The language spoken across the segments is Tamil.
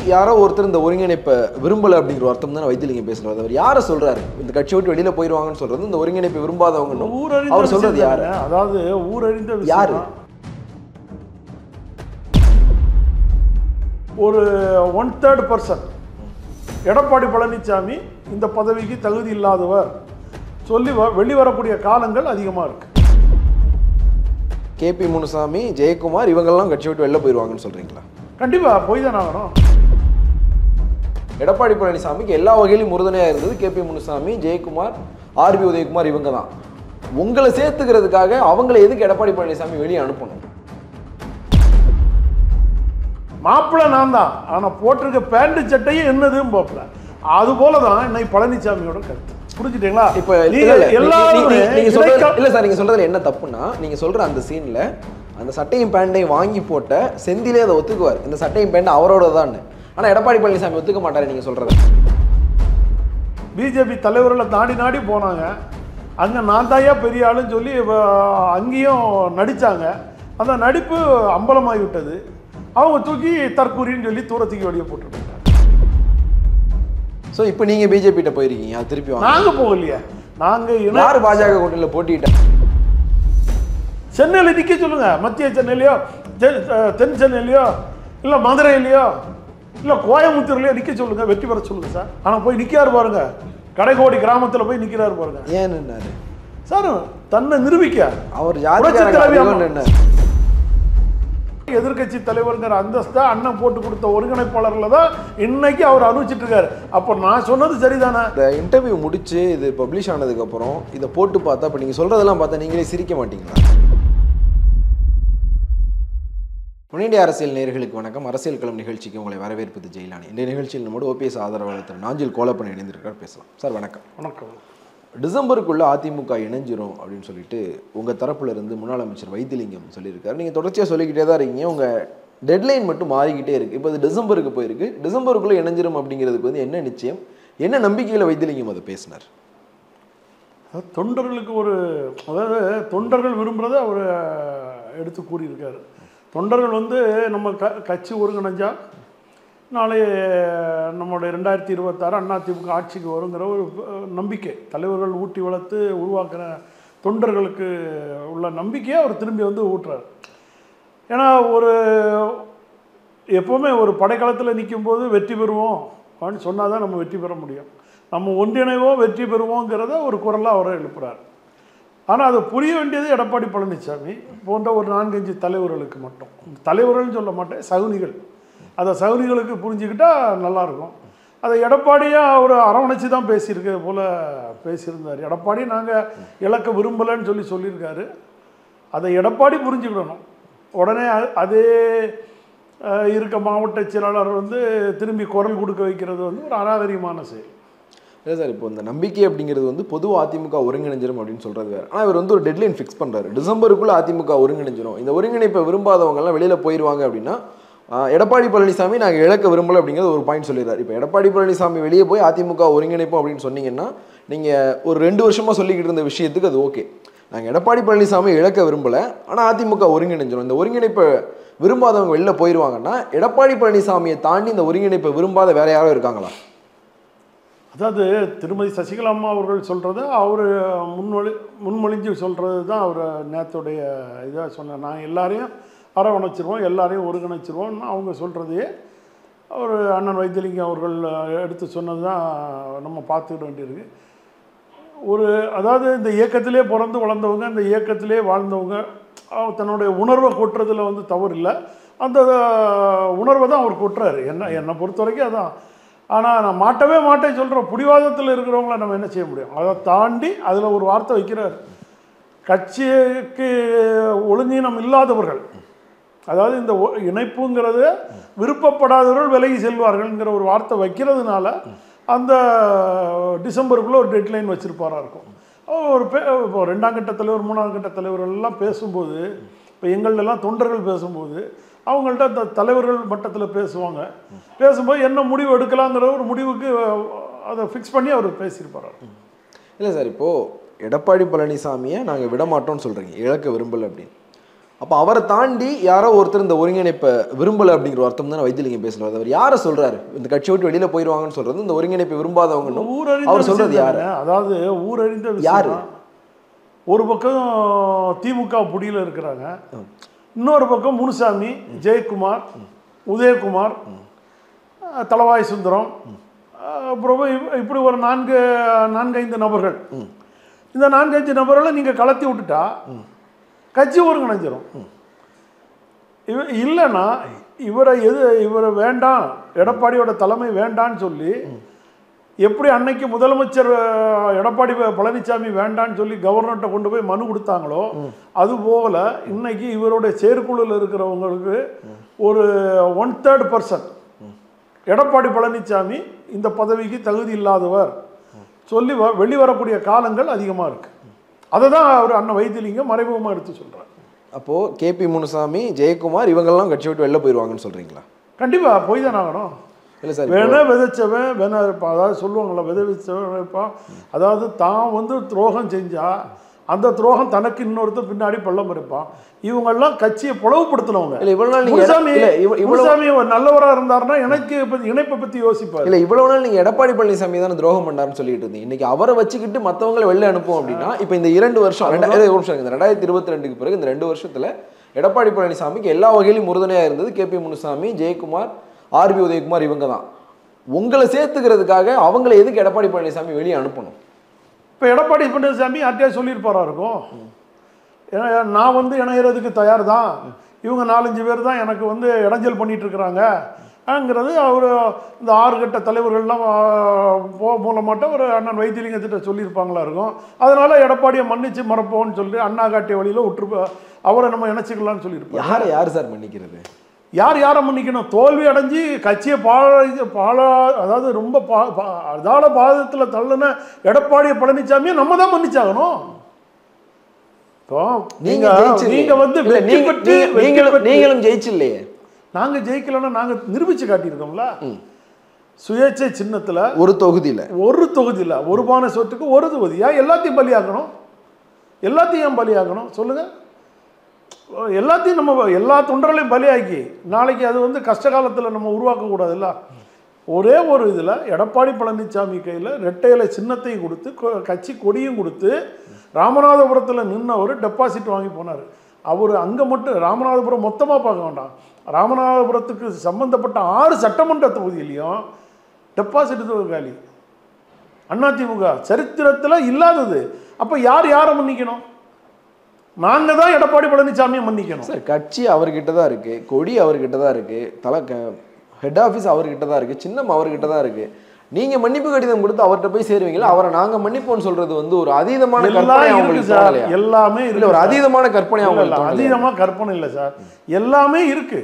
யாரோ ஒருத்தர் இந்த ஒருங்கிணைப்பை விரும்பல அப்படிங்கிற அர்த்தம் தான் வைத்திலிங்கம் பேசுறாரு அவர் யாரை சொல்றாரு இந்த கட்சி விட்டு வெளியில போயிருவாங்கன்னு சொல்றது இந்த ஒருங்கிணைப்பை விரும்பாதவங்க ஊரறிந்த அவர் சொல்றது விஷயம் யாரு தானே. அதாவது ஊரறிந்த விஷயம் யாரு? தான். ஒரு one third person Edappadi Palaniswami இந்த பதவிக்கு தகுதி இல்லாதவர் சொல்லி வ- வெளிவரக்கூடிய காலங்கள் அதிகமாக இருக்கு கே பி முனுசாமி ஜெயக்குமார் இவங்கெல்லாம் கட்சி விட்டு வெளில போயிருவாங்கன்னு சொல்றீங்களா கண்டிப்பா போய் தானே ஆகணும் எடப்பாடி பழனிசாமிக்கு எல்லா வகையிலும் உறுதுணையா இருந்தது K P Munusamy Jayakumar RP Udhayakumar இவங்க தான் உங்களை சேர்த்துக்கிறதுக்காக அவங்கள எதுக்கு எடப்பாடி பழனிசாமி வெளியே அனுப்பணும் மாப்பிள்ளை நான் தான் ஆனா போட்டிருக்க பேண்ட் சட்டையும் என்னதுன்னு போப்பல அது போல தான் இன்னைக்கு பழனிசாமியோட கருத்து புரிஞ்சுட்டீங்களா இப்ப நீங்க இல்ல, இல்ல, நீ- நீ- எல்லாருமே நீ- நீங்க சொல்றது இடைக்கால- இல்ல சார் நீங்க சொல்றதுல என்ன தப்புன்னா நீங்க சொல்ற அந்த சீன்ல அந்த சட்டையும் பேண்டையும் வாங்கி போட்ட செந்திலே அதை ஒத்துக்குவார் இந்த சட்டையும் பேண்ட் அவரோட தான் ஆனா எடப்பாடி பழனிசாமி ஒத்துக்க மாட்டாரு நீங்க சொல்றது பிஜேபி தலைவர்களை நாடி நாடி போனாங்க அங்கே நான் தாயா பெரிய ஆளுன்னு சொல்லி வ- அங்கேயும் நடித்தாங்க அந்த நடிப்பு அம்பலமாகி விட்டது அவங்க தூக்கி தற்கூரின்னு சொல்லி தூரத்துக்கு வெளியே போட்டுட்டாங்க சோ இப்போ நீங்க பிஜேபி கிட்ட போயிருக்கீங்க அது திருப்பி வாங்க நாங்கள் போகலையே நாங்கள் இன யார் பாஜக கூட்டணியில போட்டிட்ட சென்னையில் நிற்க சொல்லுங்க மத்திய சென்னையிலையோ தென் அஹ், தென் சென்னையிலையோ இல்லை மதுரையிலையோ இல்லை கோயம்புத்தூர்லையோ நிற்க சொல்லுங்க வெற்றி பெற சொல்லுங்க சார் ஆனால் போய் நிற்காரு பாருங்க கடைக்கோடி கிராமத்தில் போய் நிற்கிறாரு பாருங்க ஏன் நின்னாரு சார் தன்னை நிரூபிக்க அவர் புரட்சித் தலைவி ஜாதிக்காரங்க அம்மா. நின்னாரு எதிர்க்கட்சி தலைவருங்கிற அந்தஸ்தை அண்ணன் போட்டு கொடுத்த ஒருங்கிணைப்பாளர்ல தான் இன்னைக்கு அவர் அனுபவிச்சுட்டு இருக்காரு அப்போ நான் சொன்னது சரிதானே இந்த இன்டர்வியூ முடிச்சு இது பப்ளிஷ் ஆனதுக்கு அப்புறம் இதை போட்டு பார்த்தா இப்போ நீங்க சொல்றதெல்லாம் பார்த்தா நீங்களே சிரிக்க மாட்டீங்களா முன்னிந்திய அரசியல் நேயர்களுக்கு வணக்கம் அரசியல் களம் நிகழ்ச்சிக்கு உங்களை வரவேற்பது ஜெயிலானி இந்த நிகழ்ச்சியில் நம்மோடு ஓபிஎஸ் ஆதரவாளர் திரு நாஞ்சில் கோலப்பன் இணைந்திருக்கார் பேசலாம் சார் வணக்கம் வணக்கம் டிசம்பருக்குள்ள அதிமுக இணைஞ்சிரும் அப்படின்னு சொல்லிட்டு உங்க தரப்புல இருந்து முன்னாள் அமைச்சர் வைத்திலிங்கம் சொல்லியிருக்காரு நீங்க தொடர்ச்சியா சொல்லிக்கிட்டே தான் இருக்கீங்க உங்க டெட்லைன் மட்டும் மாறிக்கிட்டே இருக்கு இப்போ இது டிசம்பருக்கு போயிருக்கு டிசம்பருக்குள்ள இணைஞ்சிரும் அப்படிங்கிறதுக்கு வந்து என்ன நிச்சயம் என்ன நம்பிக்கையில வைத்திலிங்கம் அதை பேசினார் அதாவது தொண்டர்களுக்கு ஒரு அதாவது தொண்டர்கள் விரும்புகிறத அவர் எடுத்து கூறியிருக்காரு தொண்டர்கள் வந்து நம்ம க கட்சி ஒருங்கிணைஞ்சா நாளை நம்மளுடைய ரெண்டாயிரத்தி இருபத்தாறு அதிமுக ஆட்சிக்கு வருங்கிற ஒரு அஹ், நம்பிக்கை தலைவர்கள் ஊட்டி வளர்த்து உருவாக்குற தொண்டர்களுக்கு உள்ள நம்பிக்கையை அவர் திரும்பி வந்து ஊட்டுறாரு ஏன்னா ஒரு எப்போவுமே ஒரு படைக்களத்தில் நிற்கும்போது வெற்றி பெறுவோம் அப்படின்னு சொன்னால் தான் நம்ம வெற்றி பெற முடியும் நம்ம ஒன்றிணைவோம் வெற்றி பெறுவோங்கிறத ஒரு குரலாக அவர் எழுப்புறார் ஆனால் அது புரிய வேண்டியது எடப்பாடி பழனிசாமி போன்ற ஒரு நான்கஞ்சு தலைவர்களுக்கு மட்டும் தலைவர்கள்னு சொல்ல மாட்டேன் சகுனிகள் அதை சகுனிகளுக்கு புரிஞ்சுக்கிட்டா நல்லாயிருக்கும் அதை எடப்பாடியாக அவர் அரவணைச்சு தான் பேசியிருக்க போல் பேசியிருந்தார் எடப்பாடி நாங்கள் இழக்க விரும்பலைன்னு சொல்லி சொல்லியிருக்காரு அதை எடப்பாடி புரிஞ்சுக்கிடணும் உடனே அ- அதே அஹ், இருக்க மாவட்ட செயலாளர் வந்து திரும்பி குரல் கொடுக்க வைக்கிறது வந்து ஒரு அநாகரிகமான செயல் இல்லை சார் இப்போ இந்த நம்பிக்கை அப்படிங்கிறது வந்து பொதுவாக அதிமுக ஒருங்கிணைஞ்சிரும் அப்படின்னு சொல்றது வேறு ஆனால் இவர் வந்து ஒரு டெட்லைன் ஃபிக்ஸ் பண்ணுறாரு டிசம்பருக்குள்ள அதிமுக ஒருங்கிணைஞ்சிரும் இந்த ஒருங்கிணைப்பை விரும்பாதவங்கலாம் வெளியில் போயிடுவாங்க அப்படின்னா ஆஹ், எடப்பாடி பழனிசாமி நாங்கள் இழக்க விரும்பல அப்படிங்கிறது ஒரு பாயிண்ட் சொல்லிடுறாரு இப்போ எடப்பாடி பழனிசாமி வெளியே போய் அதிமுக ஒருங்கிணைப்போம் அப்படின்னு சொன்னீங்கன்னா நீங்கள் ஒரு ரெண்டு வருஷமாக சொல்லிக்கிட்டு இருந்த விஷயத்துக்கு அது ஓகே நாங்கள் எடப்பாடி பழனிசாமி இழக்க விரும்பலை ஆனால் அதிமுக ஒருங்கிணைஞ்சிரும் இந்த ஒருங்கிணைப்பை விரும்பாதவங்க வெளில போயிடுவாங்கன்னா எடப்பாடி பழனிசாமியை தாண்டி இந்த ஒருங்கிணைப்பை விரும்பாத வேற யாரும் இருக்காங்களா அதாவது திருமதி சசிகலா அம்மா அவர்கள் சொல்கிறத அவர் முன்மொழி முன்மொழிஞ்சு சொல்கிறது தான் அவர் நேற்றுடைய இதாக சொன்னார் நான் எல்லாரையும் அரவணைச்சிருவோம் எல்லாரையும் ஒருங்கிணைச்சிருவோம்னு அவங்க சொல்கிறதையே அவர் அண்ணன் வைத்தியலிங்கம் அவர்கள் எடுத்து சொன்னது தான் நம்ம பார்த்துக்கிட வேண்டியிருக்கு ஒரு அதாவது இந்த இயக்கத்திலே பிறந்து வளர்ந்தவங்க இந்த இயக்கத்திலே வாழ்ந்தவங்க அவங்க தன்னுடைய உணர்வை கொட்டுறதுல வந்து தவறு இல்லை அந்த உணர்வை தான் அவர் கொட்டுறாரு என்ன என்னை பொறுத்த வரைக்கும் அதான் ஆனால் நான் மாட்டவே மாட்டேன் சொல்கிற பிடிவாதத்தில் இருக்கிறவங்கள நம்ம என்ன செய்ய முடியும் அதை தாண்டி அதில் ஒரு வார்த்தை வைக்கிறார் கட்சிக்கு ஒழுங்கீனம் இல்லாதவர்கள் அதாவது இந்த ஒ- இணைப்புங்கிறது விருப்பப்படாதவர்கள் விலகி செல்வார்கள்ங்கிற ஒரு வார்த்தை வைக்கிறதுனால அந்த டிசம்பருக்குள்ளே ஒரு டெட்லைன் வச்சுருப்பாரா இருக்கும் ஒரு பே இப்போ ரெண்டாம் கட்ட தலைவர் மூணாம் கட்ட தலைவர்கள் எல்லாம் பேசும்போது இப்போ எங்கள்டெல்லாம் தொண்டர்கள் பேசும்போது அவங்கள்ட்ட அந்த தலைவர்கள் மட்டத்தில் பேசுவாங்க பேசும்போது என்ன முடிவு எடுக்கலாங்கிற ஒரு முடிவுக்கு அதை ஃபிக்ஸ் பண்ணி அவர் பேசியிருப்பார் இல்லை சார் இப்போது எடப்பாடி பழனிசாமியை நாங்கள் விட மாட்டோம்னு சொல்கிறீங்க இழக்க விரும்பல அப்படின்னு அப்போ அவரை தாண்டி யாரோ ஒருத்தர் இந்த ஒருங்கிணைப்பை விரும்பலை அப்படிங்கிற ஒரு அர்த்தம் தான் வைத்தியலிங்கம் பேசுறாரு அவர் யாரை சொல்றாரு இந்த கட்சியை விட்டு வெளியில போயிடுவாங்கன்னு சொல்றது இந்த ஒருங்கிணைப்பை விரும்பாதவங்களும் ஊரறிந்த அவர் சொல்றது விஷயம் யாரு? தானே. அதாவது ஊரறிந்த யாரு? விஷயம் ஒரு பக்கம் திமுக புடியில் இருக்கிறாங்க இன்னொரு பக்கம் முனுசாமி ஜெயக்குமார் உதயகுமார் அஹ், தளவாய் சுந்தரம் அஹ், அப்புறம் இப்- இப்படி ஒரு நான்கு நான்கைந்து நபர்கள் இந்த நான்கைந்து நபர்களை நீங்கள் கலத்தி விட்டுட்டா கட்சி ஒருங்கிணைஞ்சிரும் இவ இல்லைன்னா இவரை எது இவரை வேண்டாம் எடப்பாடியோட தலைமை வேண்டான்னு சொல்லி எப்படி அன்னைக்கு முதலமைச்சர் அஹ், எடப்பாடி ப- பழனிசாமி வேண்டான்னு சொல்லி கவர்னர்கிட்ட கொண்டு போய் மனு கொடுத்தாங்களோ அதுபோல இன்னைக்கு இவருடைய செயற்குழுவில் இருக்கிறவங்களுக்கு ஒரு one third person Edappadi Palaniswami இந்த பதவிக்கு தகுதி இல்லாதவர் சொல்லி வ- வெளிவரக்கூடிய காலங்கள் அதிகமாக இருக்கு அதை தான் அவர் அண்ணன் வைத்திலிங்கம் மறைமுகமாக எடுத்து சொல்றார் அப்போ கேபி முனுசாமி ஜெயக்குமார் இவங்கெல்லாம் கட்சியை விட்டு வெளில போயிடுவாங்கன்னு சொல்றீங்களா கண்டிப்பா போய் தானே ஆகணும் இல்ல சார் வேணா விதைச்சவன் வேணா இருப்பான் அதாவது சொல்லுவாங்கள்ல விதை விதைச்சவன் இருப்பான் அதாவது தான் வந்து துரோகம் செஞ்சா அந்த துரோகம் தனக்கு இன்னொருத்தர் பின்னாடி பள்ளம் இருப்பான் இவங்கெல்லாம் கட்சியை பிளவுபடுத்தினவங்க இல்ல இவ்வளவு நாள் நீங்க முனுசாமி இல்ல இவ்வ- இவ்வளவு முனுசாமி ஒரு நல்லவரா இருந்தாருன்னா எனக்கு பத்தி- இணைப்பை பத்தி யோசிப்பாரு இல்ல இவ்வளவு நாள் நீங்க எடப்பாடி பழனிசாமி தானே துரோகம் பண்ணாருன்னு சொல்லிட்டு இருந்தீங்க இன்னைக்கு அவரை வச்சுக்கிட்டு மத்தவங்களை வெளில அனுப்புவோம் அப்படின்னா இப்ப இந்த இரண்டு வருஷம் ரெண்டா- ஒரு நிமிஷம் இருங்க. இந்த ரெண்டாயிரத்தி இருபத்தி ரெண்டுக்கு பிறகு இந்த ரெண்டு வருஷத்துல எடப்பாடி பழனிசாமிக்கு எல்லா வகையிலும் உறுதுணையா இருந்தது கேபி முனுசாமி ஜெயக்குமார் ஆர்பி உதயகுமார் இவங்க தான் உங்களை சேர்த்துக்கிறதுக்காக அவங்களை எதுக்கு எடப்பாடி பழனிசாமி வெளியே அனுப்பணும் இப்போ எடப்பாடி பழனிசாமி யார்ட்டையா சொல்லியிருப்பாரா இருக்கும் ஏன்னா, நான் வந்து இணையறதுக்கு தயார் தான் இவங்க நாலஞ்சு பேர் தான் எனக்கு வந்து இடைஞ்சல் பண்ணிட்டு இருக்கிறாங்க ங்கிறது அவர் இந்த ஆறு கட்ட தலைவர்கள்லாம் ஆ, போ மூலமாட்ட ஒரு அண்ணன் வைத்தியலிங்கத்திட்ட சொல்லியிருப்பாங்களா இருக்கும் அதனால எடப்பாடியை மன்னிச்சு மறப்போம்னு சொல்லி அண்ணா காட்டிய வழியில் விட்டுரு அவரை நம்ம இணைச்சிக்கலாம்னு சொல்லியிருப்போம் யாரை யார் சார் மன்னிக்கிறது யார் யாரை மன்னிக்கணும் தோல்வி அடைஞ்சு கட்சியை பாழ பாழா அதாவது ரொம்ப பா பா- அதால பாதத்தில் தள்ளுன எடப்பாடி பழனிசாமியை நம்ம தான் மன்னிச்சாகணும் இப்போ நீங்க நீங்க ஜெயிச்சில்லையே. நீங்க வந்து இல்ல, வெற்றி நீங்க- பெற்று நீங்க- வெற்றி நீங்களும் பெற்று- நீங்களும் ஜெயிச்சில்லையே நாங்க ஜெயிக்கலன்னா நாங்க நிரூபிச்சு காட்டியிருக்கோம்ல சுயேட்சை சின்னத்துல ஒரு தொகுதியில ஒரு தொகுதியில் ஒரு பானை சொத்துக்கு ஒரு தொகுதி ஏன் எல்லாத்தையும் பலியாக்கணும் எல்லாத்தையும் ஏன் பலியாக்கணும் சொல்லுங்க எல்லாத்தையும் நம்ம எல்லா தொண்டர்களையும் பலியாக்கி நாளைக்கு அது வந்து கஷ்ட காலத்தில் நம்ம உருவாக்கக்கூடாதுல்ல ஒரே ஒரு இதில் எடப்பாடி பழனிசாமி கையில் ரெட்டையில சின்னத்தையும் கொடுத்து கொ- கட்சி கொடியும் கொடுத்து ராமநாதபுரத்தில் நின்னவர் டெபாசிட் வாங்கி போனார் அவர் அங்கே மட்டும் ராமநாதபுரம் மொத்தமாக பார்க்க வேண்டாம் ராமநாதபுரத்துக்கு சம்பந்தப்பட்ட ஆறு சட்டமன்ற தொகுதியிலையும் டெபாசிட் காலி அதிமுக சரித்திரத்தில் இல்லாதது அப்போ யார் யாரை மன்னிக்கணும் நாங்கள் தான் எடப்பாடி பழனிசாமியை மன்னிக்கணும் சார் கட்சி அவர்கிட்ட தான் இருக்கு கொடி அவர்கிட்ட தான் இருக்கு தலை ஹெட் ஆஃபீஸ் அவர்கிட்ட தான் இருக்கு சின்னம் அவர்கிட்ட தான் இருக்கு நீங்க மன்னிப்பு கடிதம் கொடுத்து அவர்கிட்ட போய் சேருவீங்களா அவரை நாங்க மன்னிப்போம்னு சொல்றது வந்து ஒரு அதீதமான எல்லாம் கற்பனை இருக்கு அவங்களுக்கு சார் தோணலையா எல்லாமே இல்ல இருக்கு ஒரு சார். அதீதமான கற்பனை இல்ல, இல்ல, அவங்களுக்கு தோணலையா? அதீதமா கற்பனை இல்லை சார் எல்லாமே இருக்கு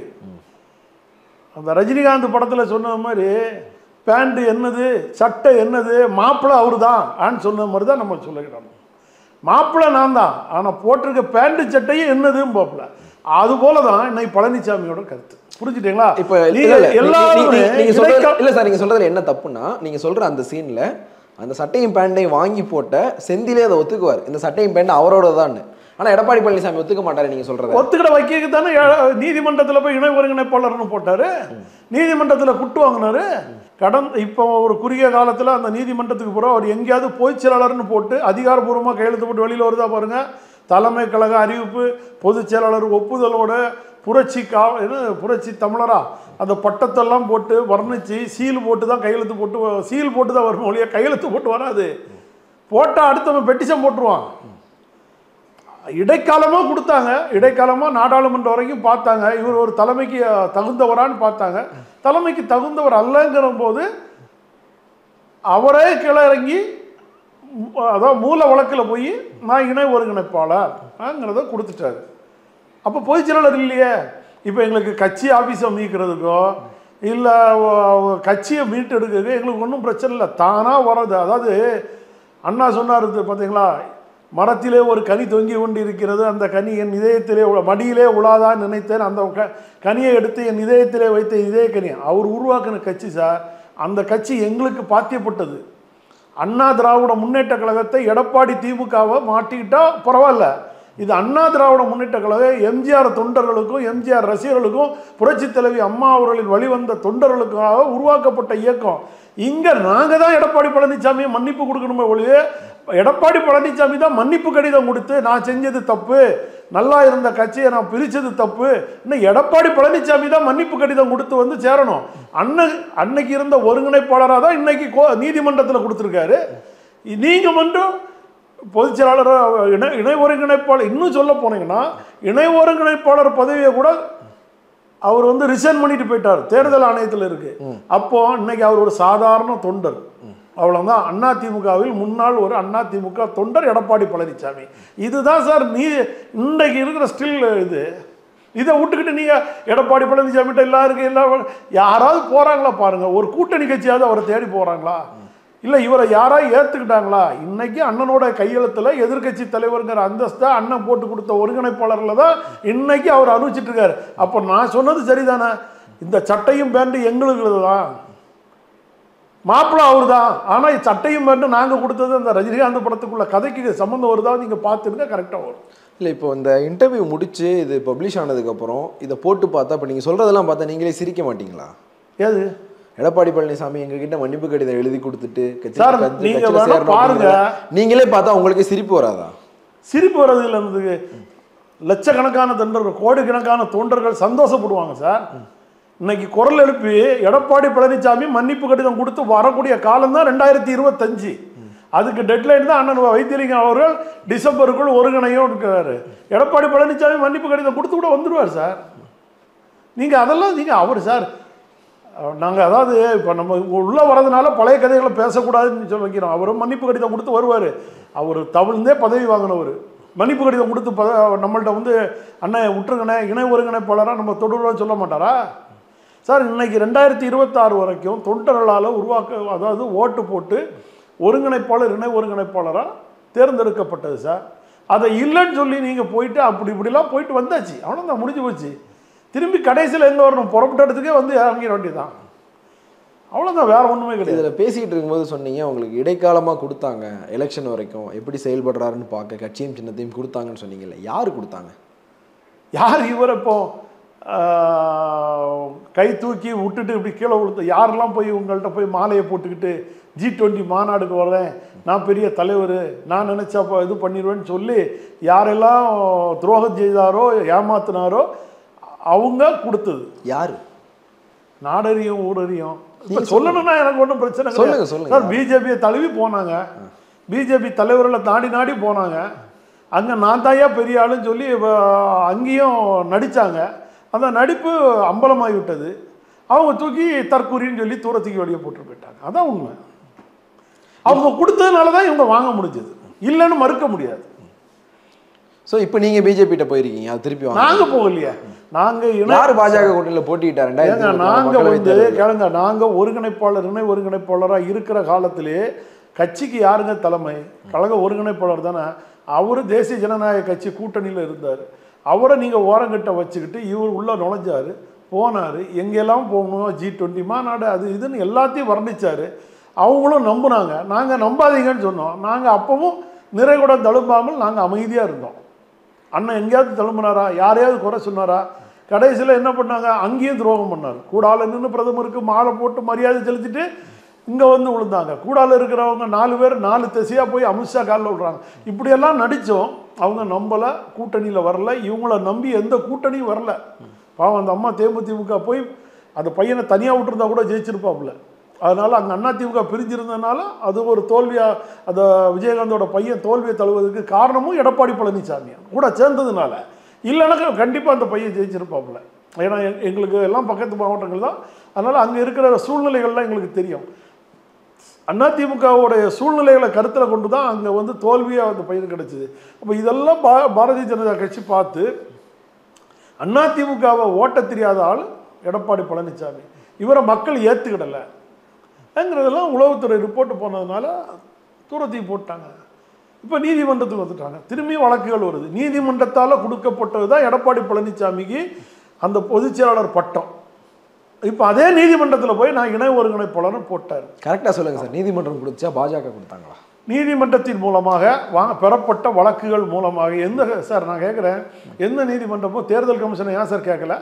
அந்த ரஜினிகாந்த் படத்துல சொன்ன மாதிரி பேண்ட் என்னது சட்டை என்னது மாப்பிள்ளை அவரு தான் ஆன்னு சொன்ன மாதிரி தான் நம்ம சொல்லிக்கிறோம் மாப்பிள்ளை நான் தான் ஆனால் போட்டிருக்க பேண்ட் சட்டையும் என்னதுன்னு பார்ப்பல அது போல தான் இன்னைக்கு பழனிசாமியோட கருத்து புரிஞ்சுட்டீங்களா இப்ப நீங்க இல்ல, இல்ல, நீ- நீ- எல்லாருமே நீ- நீங்க சொல்றது இடைக்கால- இல்ல சார் நீங்க சொல்றதுல என்ன தப்புன்னா நீங்க சொல்ற அந்த சீன்ல அந்த சட்டையும் பேண்டையும் வாங்கி போட்ட செந்திலே அதை ஒத்துக்குவார் இந்த சட்டையும் பேண்ட் அவரோட தான் ஆனா எடப்பாடி பழனிசாமி ஒத்துக்க மாட்டாரு நீங்க சொல்றத ஒத்துக்கிட வைக்க தானே ஏ- நீதிமன்றத்துல போய் இணை ஒருங்கிணைப்பாளர்னு போட்டாரு நீதிமன்றத்துல குட்டு வாங்கினாரு கடந்த இப்போ ஒரு குறுகிய காலத்துல அந்த நீதிமன்றத்துக்கு போகிறோம் அவர் எங்கேயாவது பொதுச் செயலாளர்னு போட்டு அதிகாரப்பூர்வமாக கையெழுத்து போட்டு வெளியில வருதா பாருங்க தலைமை கழக அறிவிப்பு பொதுச் செயலாளர் ஒப்புதலோட புரட்சி கா என்ன புரட்சி தமிழரா அந்த பட்டத்தெல்லாம் போட்டு வர்ணிச்சு சீல் போட்டு தான் கையெழுத்து போட்டு வ- சீல் போட்டு தான் வரும் ஒழிய கையெழுத்து போட்டு வராது போட்டால் அடுத்தவன் பெட்டிஷன் போட்டுருவான் இடைக்காலமாக கொடுத்தாங்க இடைக்காலமாக நாடாளுமன்றம் வரைக்கும் பார்த்தாங்க இவர் ஒரு தலைமைக்கு அஹ், தகுந்தவரான்னு பார்த்தாங்க தலைமைக்கு தகுந்தவர் அல்லங்கிற போது அவரே கீழே இறங்கி ம், அதாவது மூல வழக்கில் போய் நான் இணை ஒருங்கிணைப்பாளர்ங்கிறத கொடுத்துட்டாரு அப்போ பொதுச் செயலாளர் இல்லையே இப்போ எங்களுக்கு கட்சி ஆஃபீஸை மீட்கிறதுக்கோ இல்லை கட்சியை மீட்டெடுக்கிறதுக்கோ எங்களுக்கு ஒன்றும் பிரச்சனை இல்லை தானாக வர்றது அதாவது அண்ணா சொன்னார் இது பார்த்தீங்களா மரத்திலே ஒரு கனி தொங்கி கொண்டு இருக்கிறது அந்த கனி என் இதயத்திலே உள- மடியிலே உலாதான் நினைத்தேன் அந்த க கனியை எடுத்து என் இதயத்திலே வைத்த இதய கனி அவர் உருவாக்கின கட்சி சார் அந்த கட்சி எங்களுக்கு பாத்தியப்பட்டது அண்ணா திராவிட முன்னேற்ற கழகத்தை எடப்பாடி திமுகவை மாட்டிக்கிட்டா பரவாயில்ல இது அண்ணா திராவிட முன்னேற்ற கழகம் எம்ஜிஆர் தொண்டர்களுக்கும் எம்ஜிஆர் ரசிகர்களுக்கும் புரட்சித் தலைவி அம்மா அவர்களின் வழிவந்த தொண்டர்களுக்காக உருவாக்கப்பட்ட இயக்கம் இங்க நாங்க தான் எடப்பாடி பழனிசாமியை மன்னிப்பு கொடுக்கணுமே ஒழிய எடப்பாடி பழனிசாமி தான் மன்னிப்பு கடிதம் கொடுத்து நான் செஞ்சது தப்பு நல்லா இருந்த கட்சியை நான் பிரிச்சது தப்பு இன்னும் எடப்பாடி பழனிசாமி தான் மன்னிப்பு கடிதம் கொடுத்து வந்து சேரணும் அன்ன அன்னைக்கு இருந்த ஒருங்கிணைப்பாளராக தான் இன்னைக்கு கோ நீதிமன்றத்தில் கொடுத்துருக்காரு நீங்க மட்டும் பொதுச் செயலாளர் இணை இணை ஒருங்கிணைப்பாளர் இன்னும் சொல்ல போனீங்கன்னா இணை ஒருங்கிணைப்பாளர் பதவியை கூட அவர் வந்து ரிசைன் பண்ணிட்டு போயிட்டார் தேர்தல் ஆணையத்தில் இருக்கு அப்போ இன்னைக்கு அவர் ஒரு சாதாரண தொண்டர் அவ்வளவுதான் அதிமுகவில் முன்னாள் ஒரு அதிமுக தொண்டர் எடப்பாடி பழனிசாமி இதுதான் சார் நீ இன்றைக்கு இருக்கிற ஸ்டில் இது இதை விட்டுக்கிட்டு நீங்க எடப்பாடி பழனிசாமிகிட்ட எல்லாம் இருக்கு எல்லாம் யாராவது போறாங்களா பாருங்க ஒரு கூட்டணி கட்சியாவது அவரை தேடி போறாங்களா இல்ல இவரை யாராவது ஏத்துக்கிட்டாங்களா இன்னைக்கு அண்ணனோட கையெழுத்துல எதிர்க்கட்சி தலைவருங்கிற அந்தஸ்தை அண்ணன் போட்டு கொடுத்த ஒருங்கிணைப்பாளர்ல தான் இன்னைக்கு அவர் அனுபவிச்சுட்டு இருக்காரு அப்போ நான் சொன்னது சரிதானே இந்த சட்டையும் பேண்ட் எங்களுக்கு தான் மாப்பிள்ளை அவர் தான் ஆனால் சட்டையும் பேண்ட் நாங்கள் கொடுத்தது அந்த ரஜினிகாந்த் படத்துக்குள்ள கதைக்கு சம்மந்தம் வருதா நீங்கள் பார்த்துருங்க கரெக்டாக வரும் இல்லை இப்போ இந்த இன்டர்வியூ முடிச்சு இது பப்ளிஷ் ஆனதுக்கப்புறம் இதை போட்டு பார்த்தா இப்போ நீங்கள் சொல்கிறதெல்லாம் பார்த்தா நீங்களே சிரிக்க மாட்டீங்களா ஏது எடப்பாடி பழனிசாமி எங்ககிட்ட மன்னிப்பு கடிதம் எழுதி கொடுத்துட்டு கட்சியில சார், கட்சி- நீங்க கட்சியில வேணா சேரணும் பாருங்க. அப்படிங்கிற- நீங்களே பார்த்தா உங்களுக்கு சிரிப்பு வராதா சிரிப்பு வர்றது இல்லை இருந்தது லட்சக்கணக்கான தொண்டர்கள் கோடிக்கணக்கான தொண்டர்கள் சந்தோஷப்படுவாங்க சார் இன்னைக்கு குரல் எழுப்பி எடப்பாடி பழனிசாமி மன்னிப்பு கடிதம் கொடுத்து வரக்கூடிய காலம் தான் ரெண்டாயிரத்தி இருபத்தஞ்சு அதுக்கு டெட்லைன் தான் அண்ணன் வைத்தியலிங்கம் அவர்கள் டிசம்பருக்குள் ஒருங்கிணையும் இருக்கிறாரு எடப்பாடி பழனிசாமி மன்னிப்பு கடிதம் கொடுத்து கூட வந்துடுவார் சார் நீங்கள் அதெல்லாம் நீங்கள் அவர் சார் நாங்கள் அதாவது இப்போ நம்ம உள்ளே வரதுனால பழைய கதைகளை பேசக்கூடாதுன்னு சொல்லி வைக்கிறோம் அவரும் மன்னிப்பு கடிதம் கொடுத்து வருவார் அவர் தமிழ்ந்தே பதவி வாங்கினவர் மன்னிப்பு கடிதம் கொடுத்து பத நம்மள்ட்ட வந்து அண்ணன் விட்டுருங்கண்ணே இணை ஒருங்கிணைப்பாளராக நம்ம தொடர்பு சொல்ல மாட்டாரா சார் இன்னைக்கு ரெண்டாயிரத்தி இருபத்தாறு வரைக்கும் தொண்டர்களால் உருவாக்க அதாவது ஓட்டு போட்டு ஒருங்கிணைப்பாளர் இணை ஒருங்கிணைப்பாளராக தேர்ந்தெடுக்கப்பட்டது சார் அதை இல்லைன்னு சொல்லி நீங்கள் போயிட்டு அப்படி இப்படிலாம் போயிட்டு வந்தாச்சு அவ்வளோதான் முடிஞ்சு போச்சு திரும்பி கடைசியில் எங்கே வரணும் புறப்பட்ட இடத்துக்கே வந்து இறங்கிட வேண்டியதான் அவ்வளோதான் வேற ஒன்றுமே கிடையாது இதில் பேசிக்கிட்டு இருக்கும்போது சொன்னீங்க உங்களுக்கு இடைக்காலமாக கொடுத்தாங்க எலெக்ஷன் வரைக்கும் எப்படி செயல்படுறாருன்னு பார்க்க கட்சியும் சின்னத்தையும் கொடுத்தாங்கன்னு சொன்னீங்கல்ல யார் கொடுத்தாங்க யார் இவர் இப்போ ஆஹ், கை தூக்கி விட்டுட்டு இப்படி கீழே விழுத்து யாரெல்லாம் போய் உங்கள்கிட்ட போய் மாலையை போட்டுக்கிட்டு ஜி டுவெண்ட்டி மாநாடுக்கு வர்றேன் நான் பெரிய தலைவர் நான் நினச்சா இப்போ இது பண்ணிடுவேன்னு சொல்லி யாரெல்லாம் துரோகம் செய்தாரோ ஏமாத்தினாரோ அவங்க கொடுத்தது யார் நாடறியும் ஊரறியும் இப்போ சொல்லணும்னா எனக்கு ஒன்றும் பிரச்சனை சொல்லுங்க, கிடையாது. சொல்லுங்க. சார் பிஜேபியை தழுவி போனாங்க பிஜேபி தலைவர்களை நாடி நாடி போனாங்க அங்கே நான் தாயா பெரிய ஆளுன்னு சொல்லி வ- அங்கேயும் நடித்தாங்க அந்த நடிப்பு அம்பலமாகி விட்டது அவங்க தூக்கி தற்கூரின்னு சொல்லி தூரத்துக்கு வெளியே போட்டு போயிட்டாங்க அதான் உண்மை அவங்க கொடுத்ததுனால தான் இவங்க வாங்க முடிஞ்சது இல்லைன்னு மறுக்க முடியாது ஸோ இப்போ நீங்கள் பிஜேபிட்ட போயிருக்கீங்க அது திருப்பி வாங்க நாங்க போகலையே நாங்க இணை யார் பாஜக கூட்டணியில் போட்டிட்டா ஏங்க ரெண்டாயிரத்தி நாங்க மக்களவை வந்து தேர்தல் கேளுங்க நாங்க ஒருங்கிணைப்பாளர் இணை ஒருங்கிணைப்பாளராக இருக்கிற காலத்திலே கட்சிக்கு யாருங்க தலைமை கழக ஒருங்கிணைப்பாளர் தானே அவர் தேசிய ஜனநாயக கட்சி கூட்டணியில் இருந்தார் அவரை நீங்கள் ஓரங்கட்ட வச்சுக்கிட்டு இவர் உள்ள நுழைஞ்சாரு போனார் எங்கெல்லாம் போகணும் ஜி டுவெண்ட்டி மாநாடு அது இதுன்னு எல்லாத்தையும் வர்ணிச்சாரு அவங்களும் நம்புனாங்க நாங்கள் நம்பாதீங்கன்னு சொன்னோம் நாங்கள் அப்பவும் நிறைகுடம் தழும்பாமல் நாங்கள் அமைதியாக இருந்தோம் அண்ணன் எங்கேயாவது தழும்புனாரா யாரையாவது குறை சொன்னாரா கடைசியில் என்ன பண்ணாங்க அங்கேயும் துரோகம் பண்ணார் கூடால நின்று பிரதமருக்கு மாலை போட்டு மரியாதை செலுத்திட்டு இங்கே வந்து விழுந்தாங்க கூடால இருக்கிறவங்க நாலு பேர் நாலு திசையாக போய் அமித்ஷா காலில் விடுறாங்க இப்படியெல்லாம் நடித்தோம் அவங்க நம்பலை கூட்டணியில் வரல இவங்கள நம்பி எந்த கூட்டணியும் வரல பாவம் அந்த அம்மா தேமுதிமுக போய் அந்த பையனை தனியாக விட்டுருந்தா கூட ஜெயிச்சிருப்பாப்புல அதனால் அங்கே அதிமுக பிரிஞ்சிருந்ததுனால அது ஒரு தோல்வியாக அந்த விஜயகாந்தோட பையன் தோல்வியை தழுவதற்கு காரணமும் எடப்பாடி பழனிசாமி கூட சேர்ந்ததுனால இல்லைனாக்கா கண்டிப்பாக அந்த பையன் ஜெயிச்சிருப்பாப்புல ஏன்னா எங்க- எங்களுக்கு எல்லாம் பக்கத்து மாவட்டங்கள் தான் அதனால் அங்கே இருக்கிற சூழ்நிலைகள்லாம் எங்களுக்கு தெரியும் அதிமுகவுடைய சூழ்நிலைகளை கருத்தில் கொண்டு தான் அங்கே வந்து தோல்வியாக அந்த பையன் கிடைச்சிது அப்போ இதெல்லாம் பா பாரதிய ஜனதா கட்சி பார்த்து அதிமுகவை ஓட்ட தெரியாத ஆள் எடப்பாடி பழனிசாமி இவரை மக்கள் ஏற்றுக்கிடலை ங்கிறதெல்லாம் உளவுத்துறை ரிப்போர்ட் போனதுனால தூரத்துக்கு போட்டாங்க இப்போ நீதிமன்றத்துக்கு வந்துட்டாங்க திரும்பியும் வழக்குகள் வருது நீதிமன்றத்தால் கொடுக்கப்பட்டது தான் எடப்பாடி பழனிசாமிக்கு அந்த பொதுச் செயலாளர் பட்டம் இப்போ அதே நீதிமன்றத்தில் போய் நான் இணை ஒருங்கிணைப்பாளர்னு போட்டார் கரெக்டாக சொல்லுங்க சார் நீதிமன்றம் கொடுத்தா பாஜக கொடுத்தாங்களா நீதிமன்றத்தின் மூலமாக வாங்க பெறப்பட்ட வழக்குகள் மூலமாக எந்த சார் நான் கேட்குறேன் எந்த நீதிமன்றமும் தேர்தல் கமிஷனை ஏன் சார் கேட்கல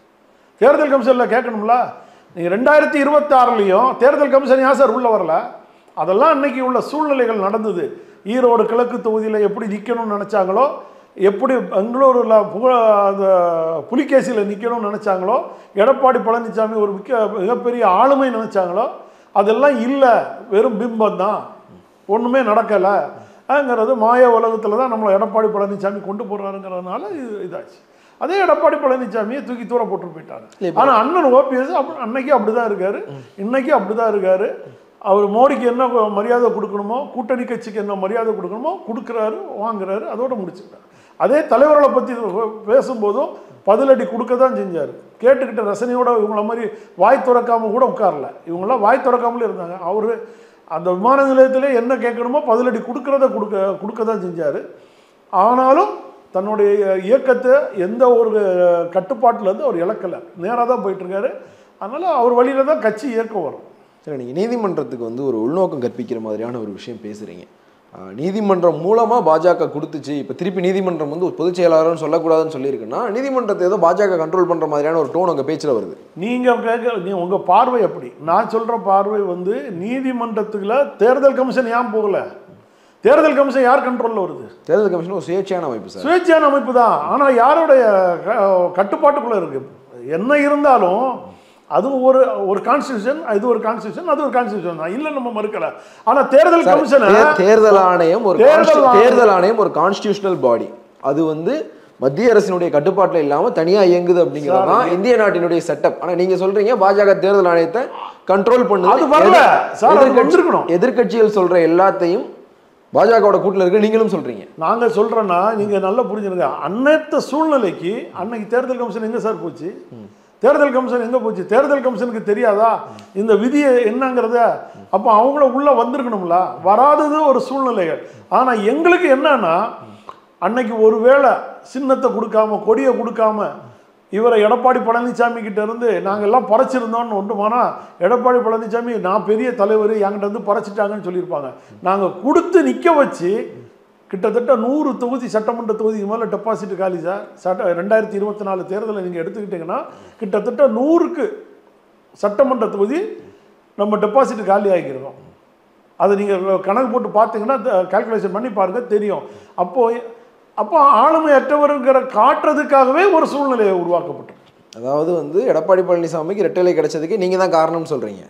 தேர்தல் கமிஷனில் கேட்கணும்ல நீங்கள் ரெண்டாயிரத்தி இருபத்தாறுலையும் தேர்தல் கமிஷன் ஏன் சார் உள்ளே வரல அதெல்லாம் அன்னைக்கு உள்ள சூழ்நிலைகள் நடந்தது ஈரோடு கிழக்கு தொகுதியில் எப்படி நிற்கணும்னு நினச்சாங்களோ எப்படி பெங்களூரில் புக அந்த புலிகேசியில் நிற்கணும்னு நினச்சாங்களோ எடப்பாடி பழனிசாமி ஒரு மிக்க மிகப்பெரிய ஆளுமை நினச்சாங்களோ அதெல்லாம் இல்லை வெறும் பிம்பம் தான் ஒன்றுமே நடக்கலை ங்கிறது மாய உலகத்தில் தான் நம்மளை எடப்பாடி பழனிசாமி கொண்டு போகிறாருங்கிறதுனால இது இதாச்சு அதே எடப்பாடி பழனிசாமியை தூக்கி தூர போட்டு போயிட்டாங்க ஆனா அண்ணன் ஓபிஎஸ் அப்படி அன்னைக்கு அப்படிதான் இருக்காரு இன்னைக்கு அப்படிதான் இருக்காரு அவர் மோடிக்கு என்ன மரியாதை கொடுக்கணுமோ கூட்டணி கட்சிக்கு என்ன மரியாதை கொடுக்கணுமோ கொடுக்குறாரு வாங்குறாரு அதோட முடிச்சுக்கிறார் அதே தலைவர்களை பற்றி பேசும்போதும் பதிலடி கொடுக்க தான் செஞ்சார் கேட்டுக்கிட்ட ரசனையோட இவங்கள மாதிரி வாய் திறக்காம கூட உட்காரல இவங்களாம் வாய் திறக்காமலே இருந்தாங்க அவர் அந்த விமான நிலையத்திலே என்ன கேட்கணுமோ பதிலடி கொடுக்கறத கொடுக்க கொடுக்க தான் செஞ்சார் ஆனாலும் தன்னுடைய இயக்கத்தை எந்த ஒரு கட்டுப்பாட்டுல இருந்து அவர் இழக்கலை நேராக தான் போயிட்டுருக்காரு அதனால் அவர் வழியில தான் கட்சி இயக்கம் வரும் சரி நீங்கள் நீதிமன்றத்துக்கு வந்து ஒரு உள்நோக்கம் கற்பிக்கிற மாதிரியான ஒரு விஷயம் பேசுகிறீங்க ஆஹ் நீதிமன்றம் மூலமாக பாஜக கொடுத்துச்சு இப்போ திருப்பி நீதிமன்றம் வந்து ஒரு பொதுச் செயலாளர்னு சொல்லக்கூடாதுன்னு சொல்லியிருக்குன்னா நீதிமன்றத்தை ஏதோ பாஜக கண்ட்ரோல் பண்ணுற மாதிரியான ஒரு டோன் உங்கள் பேச்சில் வருது நீங்கள் கேட்க நீ உங்கள் பார்வை எப்படி நான் சொல்கிற பார்வை வந்து நீதிமன்றத்துக்குள்ள தேர்தல் கமிஷன் ஏன் போகல தேர்தல் கமிஷன் யார் கண்ட்ரோலில் வருது தேர்தல் கமிஷன் ஒரு சுயேட்சையான அமைப்பு சார் சுயேட்சையான அமைப்பு தான் ஆனால் யாருடைய க- கட்டுப்பாட்டுக்குள்ளே இருக்கு என்ன இருந்தாலும் அது ஒரு ஒரு கான்ஸ்டியூஷன் இது ஒரு கான்ஸ்டியூஷன் அது ஒரு கான்ஸ்டியூஷன் தான் இல்லை நம்ம மறுக்கல ஆனால் தேர்தல் சார், கமிஷனை தே- தேர்தல் ஆணையம் ஒரு தேர்தல் consti- ஆணையம். தேர்தல் ஆணையம் ஒரு கான்ஸ்டியூஷனல் பாடி அது வந்து மத்திய அரசினுடைய கட்டுப்பாட்டில் இல்லாம தனியா இயங்குது அப்படிங்கிறது தான் இந்திய நாட்டினுடைய செட்டப் ஆனா நீங்க சொல்றீங்க பாஜக தேர்தல் ஆணையத்தை கண்ட்ரோல் பண்ணுது அது வரல. சார், அது எதிர்க்கட்சி- வந்திருக்கணும். எதிர்க்கட்சிகள் சொல்ற எல்லாத்தையும் பாஜகவோட கூட்டில் இருக்கு நீங்களும் சொல்றீங்க நாங்கள் சொல்கிறோன்னா நீங்கள் நல்லா புரிஞ்சுருங்க அன்னத்த சூழ்நிலைக்கு அன்னைக்கு தேர்தல் கமிஷன் எங்கே சார் போச்சு தேர்தல் கமிஷன் எங்கே போச்சு தேர்தல் கமிஷனுக்கு தெரியாதா இந்த விதியை என்னங்கிறத அப்போ அவங்கள உள்ளே வந்திருக்கணும்ல வராதது ஒரு சூழ்நிலைகள் ஆனால் எங்களுக்கு என்னன்னா அன்னைக்கு ஒருவேளை சின்னத்தை கொடுக்காம கொடியை கொடுக்காம இவரை எடப்பாடி பழனிசாமி கிட்ட இருந்து நாங்கள் எல்லாம் பறைச்சிருந்தோம்னு ஒன்றுமானா எடப்பாடி பழனிசாமி நான் பெரிய தலைவர் என்கிட்ட வந்து பறைச்சிட்டாங்கன்னு சொல்லியிருப்பாங்க நாங்கள் கொடுத்து நிற்க வச்சு கிட்டத்தட்ட நூறு தொகுதி சட்டமன்ற தொகுதிக்கு மேலே டெபாசிட் காலி சார் சட்ட ரெண்டாயிரத்தி இருபத்தி நாலு தேர்தலை நீங்கள் எடுத்துக்கிட்டிங்கன்னா கிட்டத்தட்ட நூறுக்கு சட்டமன்ற தொகுதி நம்ம டெபாசிட் காலி ஆகிக்கிறோம் அதை நீங்கள் கணக்கு போட்டு பார்த்தீங்கன்னா கால்குலேஷன் பண்ணி பாருங்க தெரியும் அப்போ அப்போ ஆளுமையற்றவருங்கிற காட்டுறதுக்காகவே ஒரு சூழ்நிலையை உருவாக்கப்பட்டது அதாவது வந்து எடப்பாடி பழனிசாமிக்கு ரெட்டலை கிடைச்சதுக்கு நீங்க தான் காரணம்னு சொல்றீங்க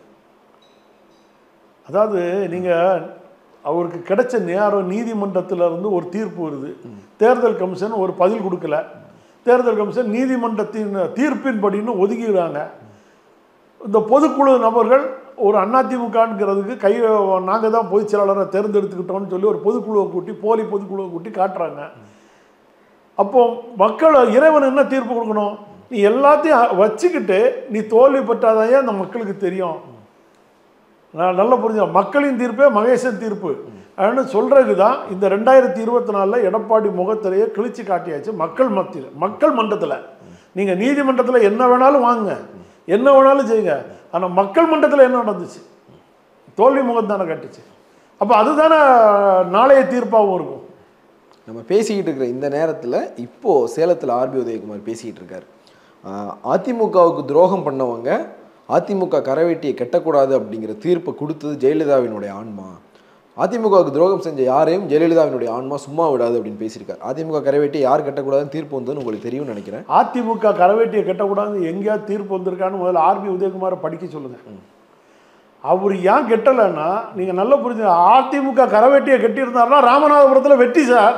அதாவது நீங்கள் அவருக்கு கிடைச்ச நேரம் நீதிமன்றத்துல இருந்து ஒரு தீர்ப்பு வருது தேர்தல் கமிஷன் ஒரு பதில் கொடுக்கல தேர்தல் கமிஷன் நீதிமன்றத்தின் தீர்ப்பின்படின்னு ஒதுக்கிடுறாங்க இந்த பொதுக்குழு நபர்கள் ஒரு அதிமுகங்கிறதுக்கு கை நாங்கள் தான் பொதுச் செயலாளரை தேர்ந்தெடுத்துக்கிட்டோம்னு சொல்லி ஒரு பொதுக்குழுவை கூட்டி போலி பொதுக்குழுவை கூட்டி காட்டுறாங்க அப்போ மக்கள் இறைவன் என்ன தீர்ப்பு கொடுக்கணும் நீ எல்லாத்தையும் வச்சுக்கிட்டு நீ தோல்வி பெற்றாதான் அந்த மக்களுக்கு தெரியும் நான் நல்லா புரிஞ்ச மக்களின் தீர்ப்பே மகேசன் தீர்ப்பு அப்படின்னு சொல்றதுக்கு தான் இந்த ரெண்டாயிரத்தி இருபத்தி நாலில் எடப்பாடி முகத்திரையை கிழிச்சு காட்டியாச்சு மக்கள் மத்தியில் மக்கள் மன்றத்தில் நீங்கள் நீதிமன்றத்தில் என்ன வேணாலும் வாங்குங்க என்ன வேணாலும் செய்யுங்க ஆனால் மக்கள் மன்றத்தில் என்ன நடந்துச்சு தோல்வி முகம் தானே காட்டுச்சு அப்போ அதுதானே நாளைய தீர்ப்பாகவும் இருக்கும் நம்ம பேசிக்கிட்டு இருக்கிற இந்த நேரத்தில் இப்போ சேலத்தில் ஆர்பி உதயகுமார் பேசிக்கிட்டு இருக்காரு ஆஹ் அதிமுகவுக்கு துரோகம் பண்ணவங்க அதிமுக கரவேட்டியை கட்டக்கூடாது அப்படிங்கிற தீர்ப்பை கொடுத்தது ஜெயலலிதாவினுடைய ஆன்மா அதிமுகவுக்கு துரோகம் செஞ்ச யாரையும் ஜெயலலிதாவினுடைய ஆன்மா சும்மா விடாது அப்படின்னு பேசியிருக்காரு அதிமுக கரவேட்டியை யார் கட்டக்கூடாதுன்னு தீர்ப்பு வந்ததுன்னு உங்களுக்கு தெரியும்னு நினைக்கிறேன் அதிமுக கரவேட்டியை கட்டக்கூடாது எங்கேயாவது தீர்ப்பு வந்திருக்கான்னு முதல்ல ஆர்பி உதயகுமாரை படிக்க சொல்லுங்க அவர் ஏன் கெட்டலைன்னா நீங்க நல்லா புரிஞ்சுங்க அதிமுக கரவேட்டியை கட்டியிருந்தாருன்னா ராமநாதபுரத்தில் வெட்டி சார்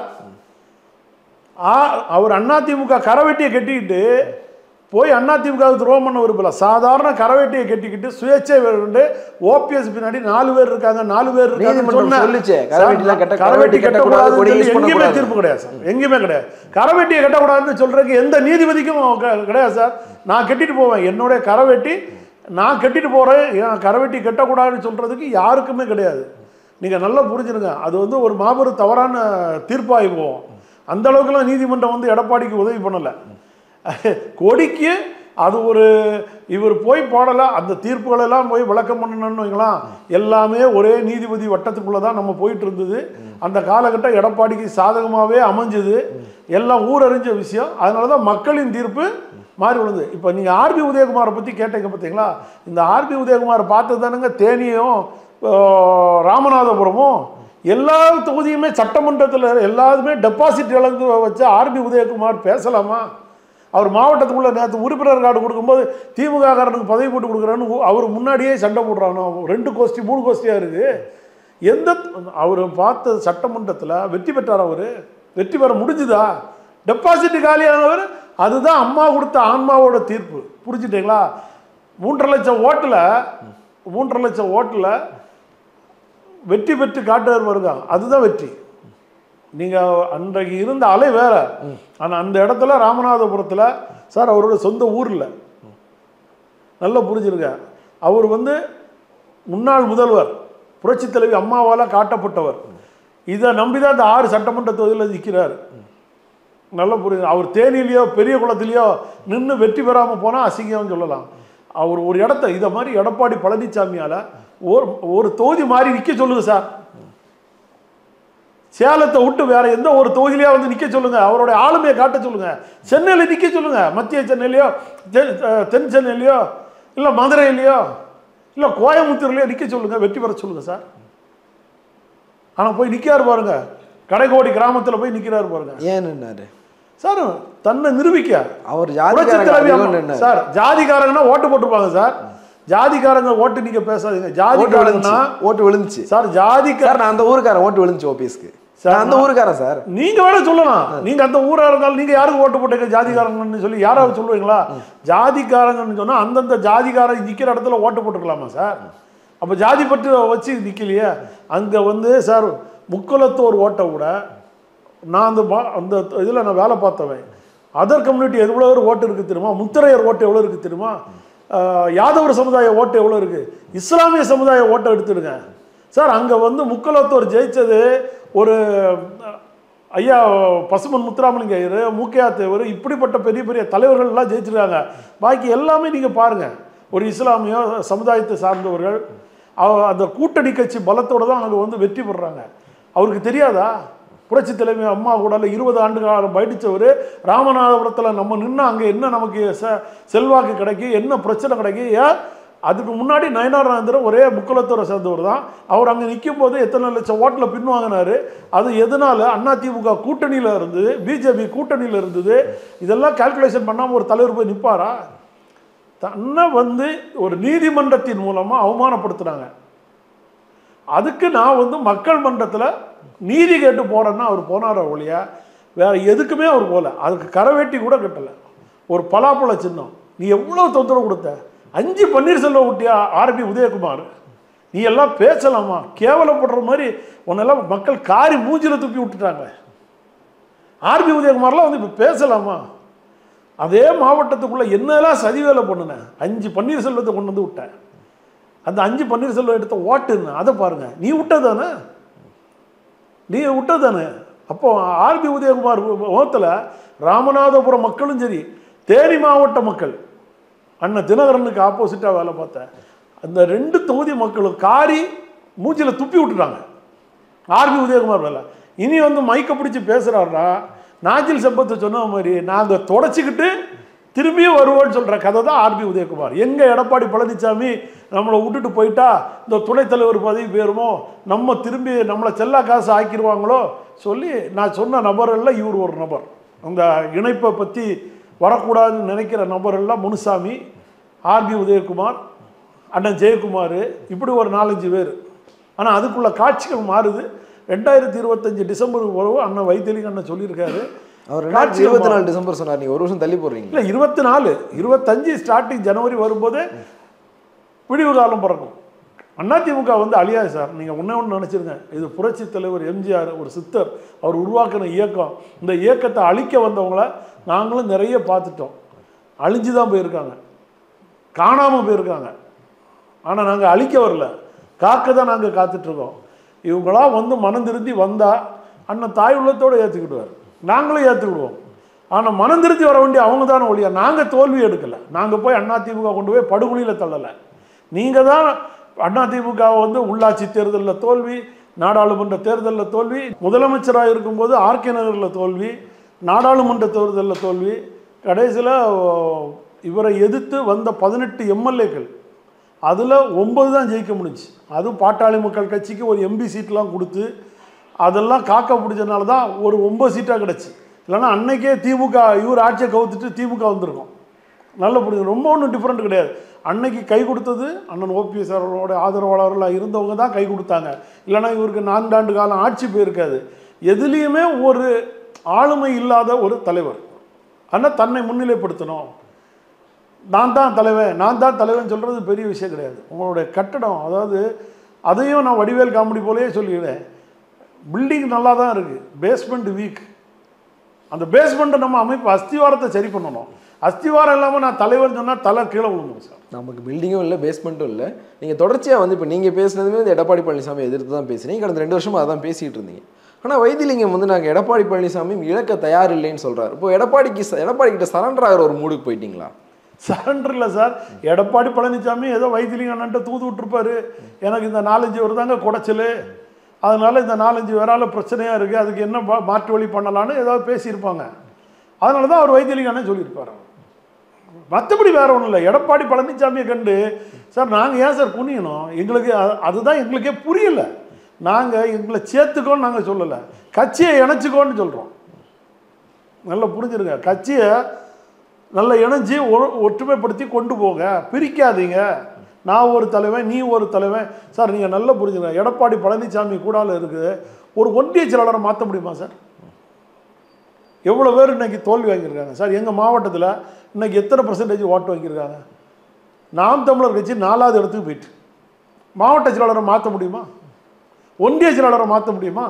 ஆ- அவர் அதிமுக கரவேட்டியை கட்டிக்கிட்டு போய் அதிமுக துரோகம் பண்ண விரும்பல சாதாரண கரவேட்டியை கட்டிக்கிட்டு சுயேட்சை வேண்டு ஓபிஎஸ் பின்னாடி நாலு பேர் இருக்காங்க நாலு பேர் இருக்காங்கன்னு நீதிமன்றம் சொன்ன- சொல்லுச்சே, கரவேட்டிலாம் கட்ட- கரவேட்டி கரவேட்டி கட்டக்கூடாது கட்டக்கூடாது, கொடி use எங்கேயுமே பண்ணக்கூடாது. தீர்ப்பு கிடையாது சார் எங்கேயுமே கிடையாது கரவேட்டியை கட்டக்கூடாதுன்னு சொல்றதுக்கு எந்த நீதிபதிக்கும் க- கிடையாது சார் நான் கட்டிட்டு போவேன் என்னுடைய கரவேட்டி நான் கட்டிட்டு போறேன் என் கரவேட்டி கட்டக்கூடாதுன்னு சொல்றதுக்கு யாருக்குமே கிடையாது நீங்க நல்லா புரிஞ்சுருங்க அது வந்து ஒரு மாபெரும் தவறான தீர்ப்பாகி போகும் அந்த அளவுக்குலாம் நீதிமன்றம் வந்து எடப்பாடிக்கு உதவி பண்ணல கொடிக்கு அது ஒரு இவர் போய் போடலை அந்த தீர்ப்புகளெல்லாம் போய் விளக்கம் பண்ணணும்னு வைங்களா எல்லாமே ஒரே நீதிபதி வட்டத்துக்குள்ளே தான் நம்ம போயிட்டு இருந்தது அந்த காலகட்டம் எடப்பாடிக்கு சாதகமாகவே அமைஞ்சது எல்லாம் ஊரறிஞ்ச விஷயம் அதனால தான் மக்களின் தீர்ப்பு மாறி விழுந்து இப்போ நீங்கள் ஆர்பி உதயகுமாரை பற்றி கேட்டீங்க பார்த்தீங்களா இந்த ஆர்பி உதயகுமாரை பார்த்து தானுங்க தேனியும் ஆஹ், ராமநாதபுரமும் எல்லா தொகுதியுமே சட்டமன்றத்தில் எல்லாருமே டெபாசிட் இழந்து வச்ச ஆர்பி உதயகுமார் பேசலாமா அவர் மாவட்டத்துக்குள்ள நேற்று உறுப்பினர் கார்டு கொடுக்கும்போது திமுக காரனுக்கு பதவி போட்டு கொடுக்குறான்னு ஊ- அவர் முன்னாடியே சண்டை போடுறானோ ரெண்டு கோஷ்டி மூணு கோஷ்டியாக இருக்குது எந்த அவர் பார்த்த சட்டமன்றத்தில் வெற்றி பெற்றார் அவர் வெற்றி பெற முடிஞ்சுதா டெபாசிட் காலியானவர் அதுதான் அம்மா கொடுத்த ஆன்மாவோட தீர்ப்பு புரிஞ்சுட்டீங்களா மூன்றரை லட்சம் ஓட்டில் மூன்றரை லட்சம் ஓட்டில் வெற்றி பெற்று காட்டுவர் வருங்க அதுதான் வெற்றி நீங்கள் அன்றைக்கு இருந்த அலை வேற ஆனால் அந்த இடத்துல ராமநாதபுரத்தில் சார் அவரோட சொந்த ஊரில் நல்லா புரிஞ்சிருங்க அவர் வந்து முன்னாள் முதல்வர் புரட்சித் தலைவி அம்மாவால் காட்டப்பட்டவர் இதை நம்பி தான் இந்த ஆறு சட்டமன்ற தொகுதியில் நிற்கிறார் நல்லா புரியுது அவர் தேனிலையோ பெரிய குளத்திலையோ நின்று வெற்றி பெறாமல் போனால் அசிங்கம்னு சொல்லலாம் அவர் ஒரு இடத்த இதை மாதிரி எடப்பாடி பழனிசாமியால் ஒரு ஒரு தொகுதி மாறி நிற்க சொல்லுங்க சார் சேலத்தை விட்டு வேற எந்த ஒரு தொகுதியிலேயே வந்து நிற்க சொல்லுங்க அவருடைய ஆளுமையை காட்ட சொல்லுங்க சென்னையில் நிற்க சொல்லுங்க மத்திய சென்னையிலையோ தென் அஹ், தென் சென்னையிலையோ இல்லை மதுரையிலையோ இல்லை கோயம்புத்தூர்லையோ நிற்க சொல்லுங்க வெற்றி பெற சொல்லுங்க சார் ஆனால் போய் நிற்காரு பாருங்க கடைக்கோடி கிராமத்தில் போய் நிற்கிறாரு பாருங்க ஏன் நின்னாரு சார் தன்னை நிரூபிக்க அவர் புரட்சித் ஜாதிக்காரங்க தலைவி அதிகம் அம்மா- நின்னாரு. சார் ஜாதிக்காரங்கன்னா ஓட்டு போட்டுருப்பாங்க சார் ஜாதிக்காரங்க ஓட்டு நீங்க பேசாதீங்க ஓட்டு விழுந்துச்சு ஜாதிக்காரங்கன்னா ஓட்டு விழுந்துச்சு சார் ஜாதிக்க சார் நான் அந்த ஊருக்காரன் ஓட்டு விழுந்துச்சு ஓபிஎஸ்க்கு சார், நான் அந்த ஊருக்காரன் சார் நீங்க வேணா சொல்லலாம் நீங்க அந்த ஊரா இருந்தாலும் நீங்க யாருக்கு ஓட்டு போட்டீங்க ஜாதிகாரங்கன்னு சொல்லி யாராவது சொல்லுவீங்களா ஜாதிக்காரங்கன்னு சொன்னா அந்தந்த ஜாதிகாரன் நிக்கிற இடத்துல ஓட்டு போட்டுக்கலாமா சார் அப்ப ஜாதி பற்றி வச்சு நிக்கலையே அங்க வந்து சார் முக்குலத்தோர் ஓட்டை விட நான் அந்த பா- அந்த இதில் நான் வேலை பார்த்தவன் அதர் கம்யூனிட்டி எவ்வளோ ஒரு ஓட்டு இருக்குது தெரியுமா முத்திரையர் ஓட்டு எவ்வளோ இருக்குது தெரியுமா ஆஹ் யாதவர் சமுதாய ஓட்டு எவ்வளோ இருக்குது இஸ்லாமிய சமுதாய ஓட்டை எடுத்துடுங்க சார் அங்கே வந்து முக்குலத்தோர் ஜெயிச்சது ஒரு அஹ், ஐயா பசுமன் முத்துராமலிங்க ஐயர் மூக்கையா தேவர் இப்படிப்பட்ட பெரிய பெரிய தலைவர்கள்லாம் ஜெயிச்சிருக்காங்க பாக்கி எல்லாமே நீங்கள் பாருங்கள் ஒரு இஸ்லாமிய சமுதாயத்தை சார்ந்தவர்கள் அவ- அந்த கூட்டணி கட்சி பலத்தோட தான் அங்கே வந்து வெற்றி பெறுறாங்க அவருக்கு தெரியாதா புரட்சி தலைமை அம்மா கூட இருபது ஆண்டு காலம் பயணித்தவர் ராமநாதபுரத்தில் நம்ம நின்று அங்கே என்ன நமக்கு செ செல்வாக்கு கிடைக்கும் என்ன பிரச்சனை கிடைக்கும் ஏன் அதுக்கு முன்னாடி நயனாராந்திரன் ஒரே முக்குலத்தூரை சேர்ந்தவர் தான் அவர் அங்கே நிற்கும் போது எத்தனை லட்சம் ஓட்டில் பின்வாங்கினாரு அது எதனால அதிமுக கூட்டணியில் இருந்தது பிஜேபி கூட்டணியில் இருந்தது இதெல்லாம் கால்குலேஷன் பண்ணாமல் ஒரு தலைவர் போய் நிற்பாரா தன்னை வந்து ஒரு நீதிமன்றத்தின் மூலமாக அவமானப்படுத்துனாங்க அதுக்கு நான் வந்து மக்கள் மன்றத்தில் நீதி கேட்டு போறேன்னா அவர் போனார ஒழிய வேற எதுக்குமே அவர் போகல அதுக்கு கரவேட்டி கூட கட்டலை ஒரு பலாப்பழ சின்னம் நீ எவ்வளோ தொந்தரவு கொடுத்த அஞ்சு பன்னீர்செல்வம் விட்டியா ஆர்பி உதயகுமார் நீ எல்லாம் பேசலாமா கேவலப்படுற மாதிரி உன்னெல்லாம் மக்கள் காரி மூஞ்சில துப்பி விட்டுட்டாங்க ஆர்பி உதயகுமார்லாம் வந்து இப்போ பேசலாமா அதே மாவட்டத்துக்குள்ள என்னெல்லாம் சதி வேலை பண்ணுனேன் அஞ்சு பன்னீர்செல்வத்தை கொண்டு வந்து விட்டேன் அந்த அஞ்சு பன்னீர்செல்வம் எடுத்த ஓட்டுன்னு அதை பாருங்க நீ விட்டதானே நீ விட்டதானே அப்போ ஆர்பி உதயகுமார் முகத்தில் ராமநாதபுரம் மக்களும் சரி தேனி மாவட்ட மக்கள் அண்ணன் தினகரனுக்கு ஆப்போசிட்டாக வேலை பார்த்தேன் அந்த ரெண்டு தொகுதி மக்களும் காரி மூஞ்சில துப்பி விட்டுட்டாங்க ஆர்பி உதயகுமார் வேலை இனி வந்து மைக்க பிடிச்சி பேசுகிறாருன்னா நாஜில் செம்பத்தை சொன்ன மாதிரி நாங்கள் தொடச்சிக்கிட்டு திரும்பியும் வருவோம்னு சொல்கிற கதை தான் ஆர்பி உதயகுமார் எங்கே எடப்பாடி பழனிசாமி நம்மளை விட்டுட்டு போயிட்டா இந்த துணைத் தலைவர் பதவி போயிருமோ நம்ம திரும்பி நம்மளை செல்லா காசு ஆக்கிடுவாங்களோ சொல்லி நான் சொன்ன நபர்களில் இவர் ஒரு நபர் அந்த இணைப்பை பற்றி வரக்கூடாதுன்னு நினைக்கிற நபரெல்லாம் முனுசாமி ஆர்பி உதயகுமார் அண்ணன் ஜெயக்குமார் இப்படி ஒரு நாலஞ்சு பேர் ஆனால் அதுக்குள்ள காட்சிகள் மாறுது ரெண்டாயிரத்தி இருபத்தஞ்சு டிசம்பருக்கு பிறகு அண்ணன் வைத்தியலிங்க அண்ணன் சொல்லியிருக்காரு அவர் ரெண்டாயிரத்தி காட்சிகள் இருபத்தி மாறுது. நாலு டிசம்பர் சொன்னார் நீங்க ஒரு வருஷம் தள்ளி போடுறீங்க இல்லை இருபத்தி நாலு இருபத்தஞ்சு ஸ்டார்டிங் ஜனவரி வரும்போது விடிவு காலம் பிறக்கும் அதிமுக வந்து அழியாது சார் நீங்கள் ஒன்றே ஒன்று நினச்சிருங்க இது புரட்சி தலைவர் எம்ஜிஆர் ஒரு சித்தர் அவர் உருவாக்கின இயக்கம் இந்த இயக்கத்தை அழிக்க வந்தவங்கள நாங்களும் நிறைய பார்த்துட்டோம் அழிஞ்சு தான் போயிருக்காங்க காணாமல் போயிருக்காங்க ஆனால் நாங்கள் அழிக்க வரல காக்க தான் நாங்கள் காத்துட்ருக்கோம் இவங்களா வந்து மனம் திருந்தி வந்தால் அண்ணன் தாய் உள்ளத்தோடு ஏற்றுக்கிடுவார் நாங்களும் ஏற்றுக்கிடுவோம் ஆனால் மனம் திருத்தி வர வேண்டிய அவங்க தானே ஒழியா நாங்கள் தோல்வி எடுக்கலை நாங்கள் போய் அதிமுக கொண்டு போய் படுகொலியில் தள்ளலை நீங்கள் தான் அதிமுக வந்து உள்ளாட்சி தேர்தலில் தோல்வி நாடாளுமன்ற தேர்தலில் தோல்வி முதலமைச்சராக இருக்கும்போது ஆர்கே நகரில் தோல்வி நாடாளுமன்ற தேர்தலில் தோல்வி கடைசியில் இவரை எதிர்த்து வந்த பதினெட்டு எம்எல்ஏக்கள் அதில் ஒன்பது தான் ஜெயிக்க முடிஞ்சுச்சு அதுவும் பாட்டாளி மக்கள் கட்சிக்கு ஒரு எம்பி சீட்லாம் கொடுத்து அதெல்லாம் காக்க பிடிச்சனால தான் ஒரு ஒன்பது சீட்டாக கிடச்சி இல்லைன்னா அன்னைக்கே திமுக இவர் ஆட்சியை கவுத்துட்டு திமுக வந்திருக்கும் நல்ல புரிஞ்சு ரொம்ப ஒன்றும் டிஃப்ரெண்ட் கிடையாது அன்னைக்கு கை கொடுத்தது அண்ணன் ஓபிஎஸ் அவர்களோட ஆதரவாளர்களாக இருந்தவங்க தான் கை கொடுத்தாங்க இல்லைன்னா இவருக்கு நான்காண்டு காலம் ஆட்சி போயிருக்காது எதுலேயுமே ஒரு ஆளுமை இல்லாத ஒரு தலைவர் ஆனால் தன்னை முன்னிலைப்படுத்தணும் நான் தான் தலைவன் நான் தான் தலைவன் சொல்கிறது பெரிய விஷயம் கிடையாது உங்களுடைய கட்டடம் அதாவது அதையும் நான் வடிவேல் காமெடி போலயே சொல்லிடுறேன் பில்டிங் நல்லா தான் இருக்குது பேஸ்மெண்ட் வீக் அந்த பேஸ்மெண்ட்டை நம்ம அமைப்பு அஸ்திவாரத்தை சரி பண்ணணும் அஸ்திவாரம் இல்லாமல் நான் தலைவர்னு சொன்னால் தலை கீழே விழுந்துடும் சார் நமக்கு பில்டிங்கும் இல்லை பேஸ்மெண்ட்டும் இல்லை நீங்கள் தொடர்ச்சியாக வந்து இப்போ நீங்கள் பேசுனதுமே வந்து எடப்பாடி பழனிசாமி எதிர்த்து தான் பேசுறீங்க கடந்த ரெண்டு வருஷமா அதான் பேசிகிட்டு இருந்தீங்க ஆனால் வைத்திலிங்கம் வந்து நாங்கள் எடப்பாடி பழனிசாமி இழக்க தயார் இல்லைன்னு சொல்கிறார் இப்போ எடப்பாடிக்கு ச- எடப்பாடி கிட்ட சரண்டர் ஆகிற ஒரு மூடுக்கு போயிட்டீங்களா சரண்டர் இல்லை சார் எடப்பாடி பழனிசாமி ஏதோ வைத்திலிங்க அண்ணன்ட்ட தூது விட்டுருப்பாரு எனக்கு இந்த நாலஞ்சு வருதாங்க குடைச்சல் அதனால இந்த நாலஞ்சு வேறால பிரச்சனையாக இருக்குது அதுக்கு என்ன மா- மாற்று வழி பண்ணலான்னு ஏதாவது பேசியிருப்பாங்க அதனால தான் அவர் வைத்திலிங்க அண்ணன் சொல்லியிருப்பார் மற்றபடி வேற ஒன்றும் இல்லை எடப்பாடி பழனிசாமியை கண்டு சார் நாங்கள் ஏன் சார் புனியணும் எங்களுக்கு அ- அதுதான் எங்களுக்கே புரியல நாங்கள் எங்களை சேர்த்துக்கோன்னு நாங்கள் சொல்லலை கட்சியை இணைச்சிக்கோன்னு சொல்கிறோம் நல்லா புரிஞ்சிருங்க கட்சியை நல்லா இணைஞ்சு ஒ- ஒற்றுமைப்படுத்தி கொண்டு போங்க பிரிக்காதீங்க நான் ஒரு தலைவன் நீ ஒரு தலைவன் சார் நீங்கள் நல்லா புரிஞ்சுங்க எடப்பாடி பழனிசாமி கூடால இருக்குது ஒரு ஒன்றிய செயலாளரை மாற்ற முடியுமா சார் எவ்வளோ பேர் இன்னைக்கு தோல்வி வாங்கியிருக்காங்க சார் எங்கள் மாவட்டத்தில் இன்னைக்கு எத்தனை பர்சன்டேஜ் ஓட்டு வாங்கியிருக்காங்க நாம் தமிழர் கட்சி நாலாவது இடத்துக்கு போயிட்டு மாவட்ட செயலாளரை மாற்ற முடியுமா ஒன்றிய செயலாளரை மாற்ற முடியுமா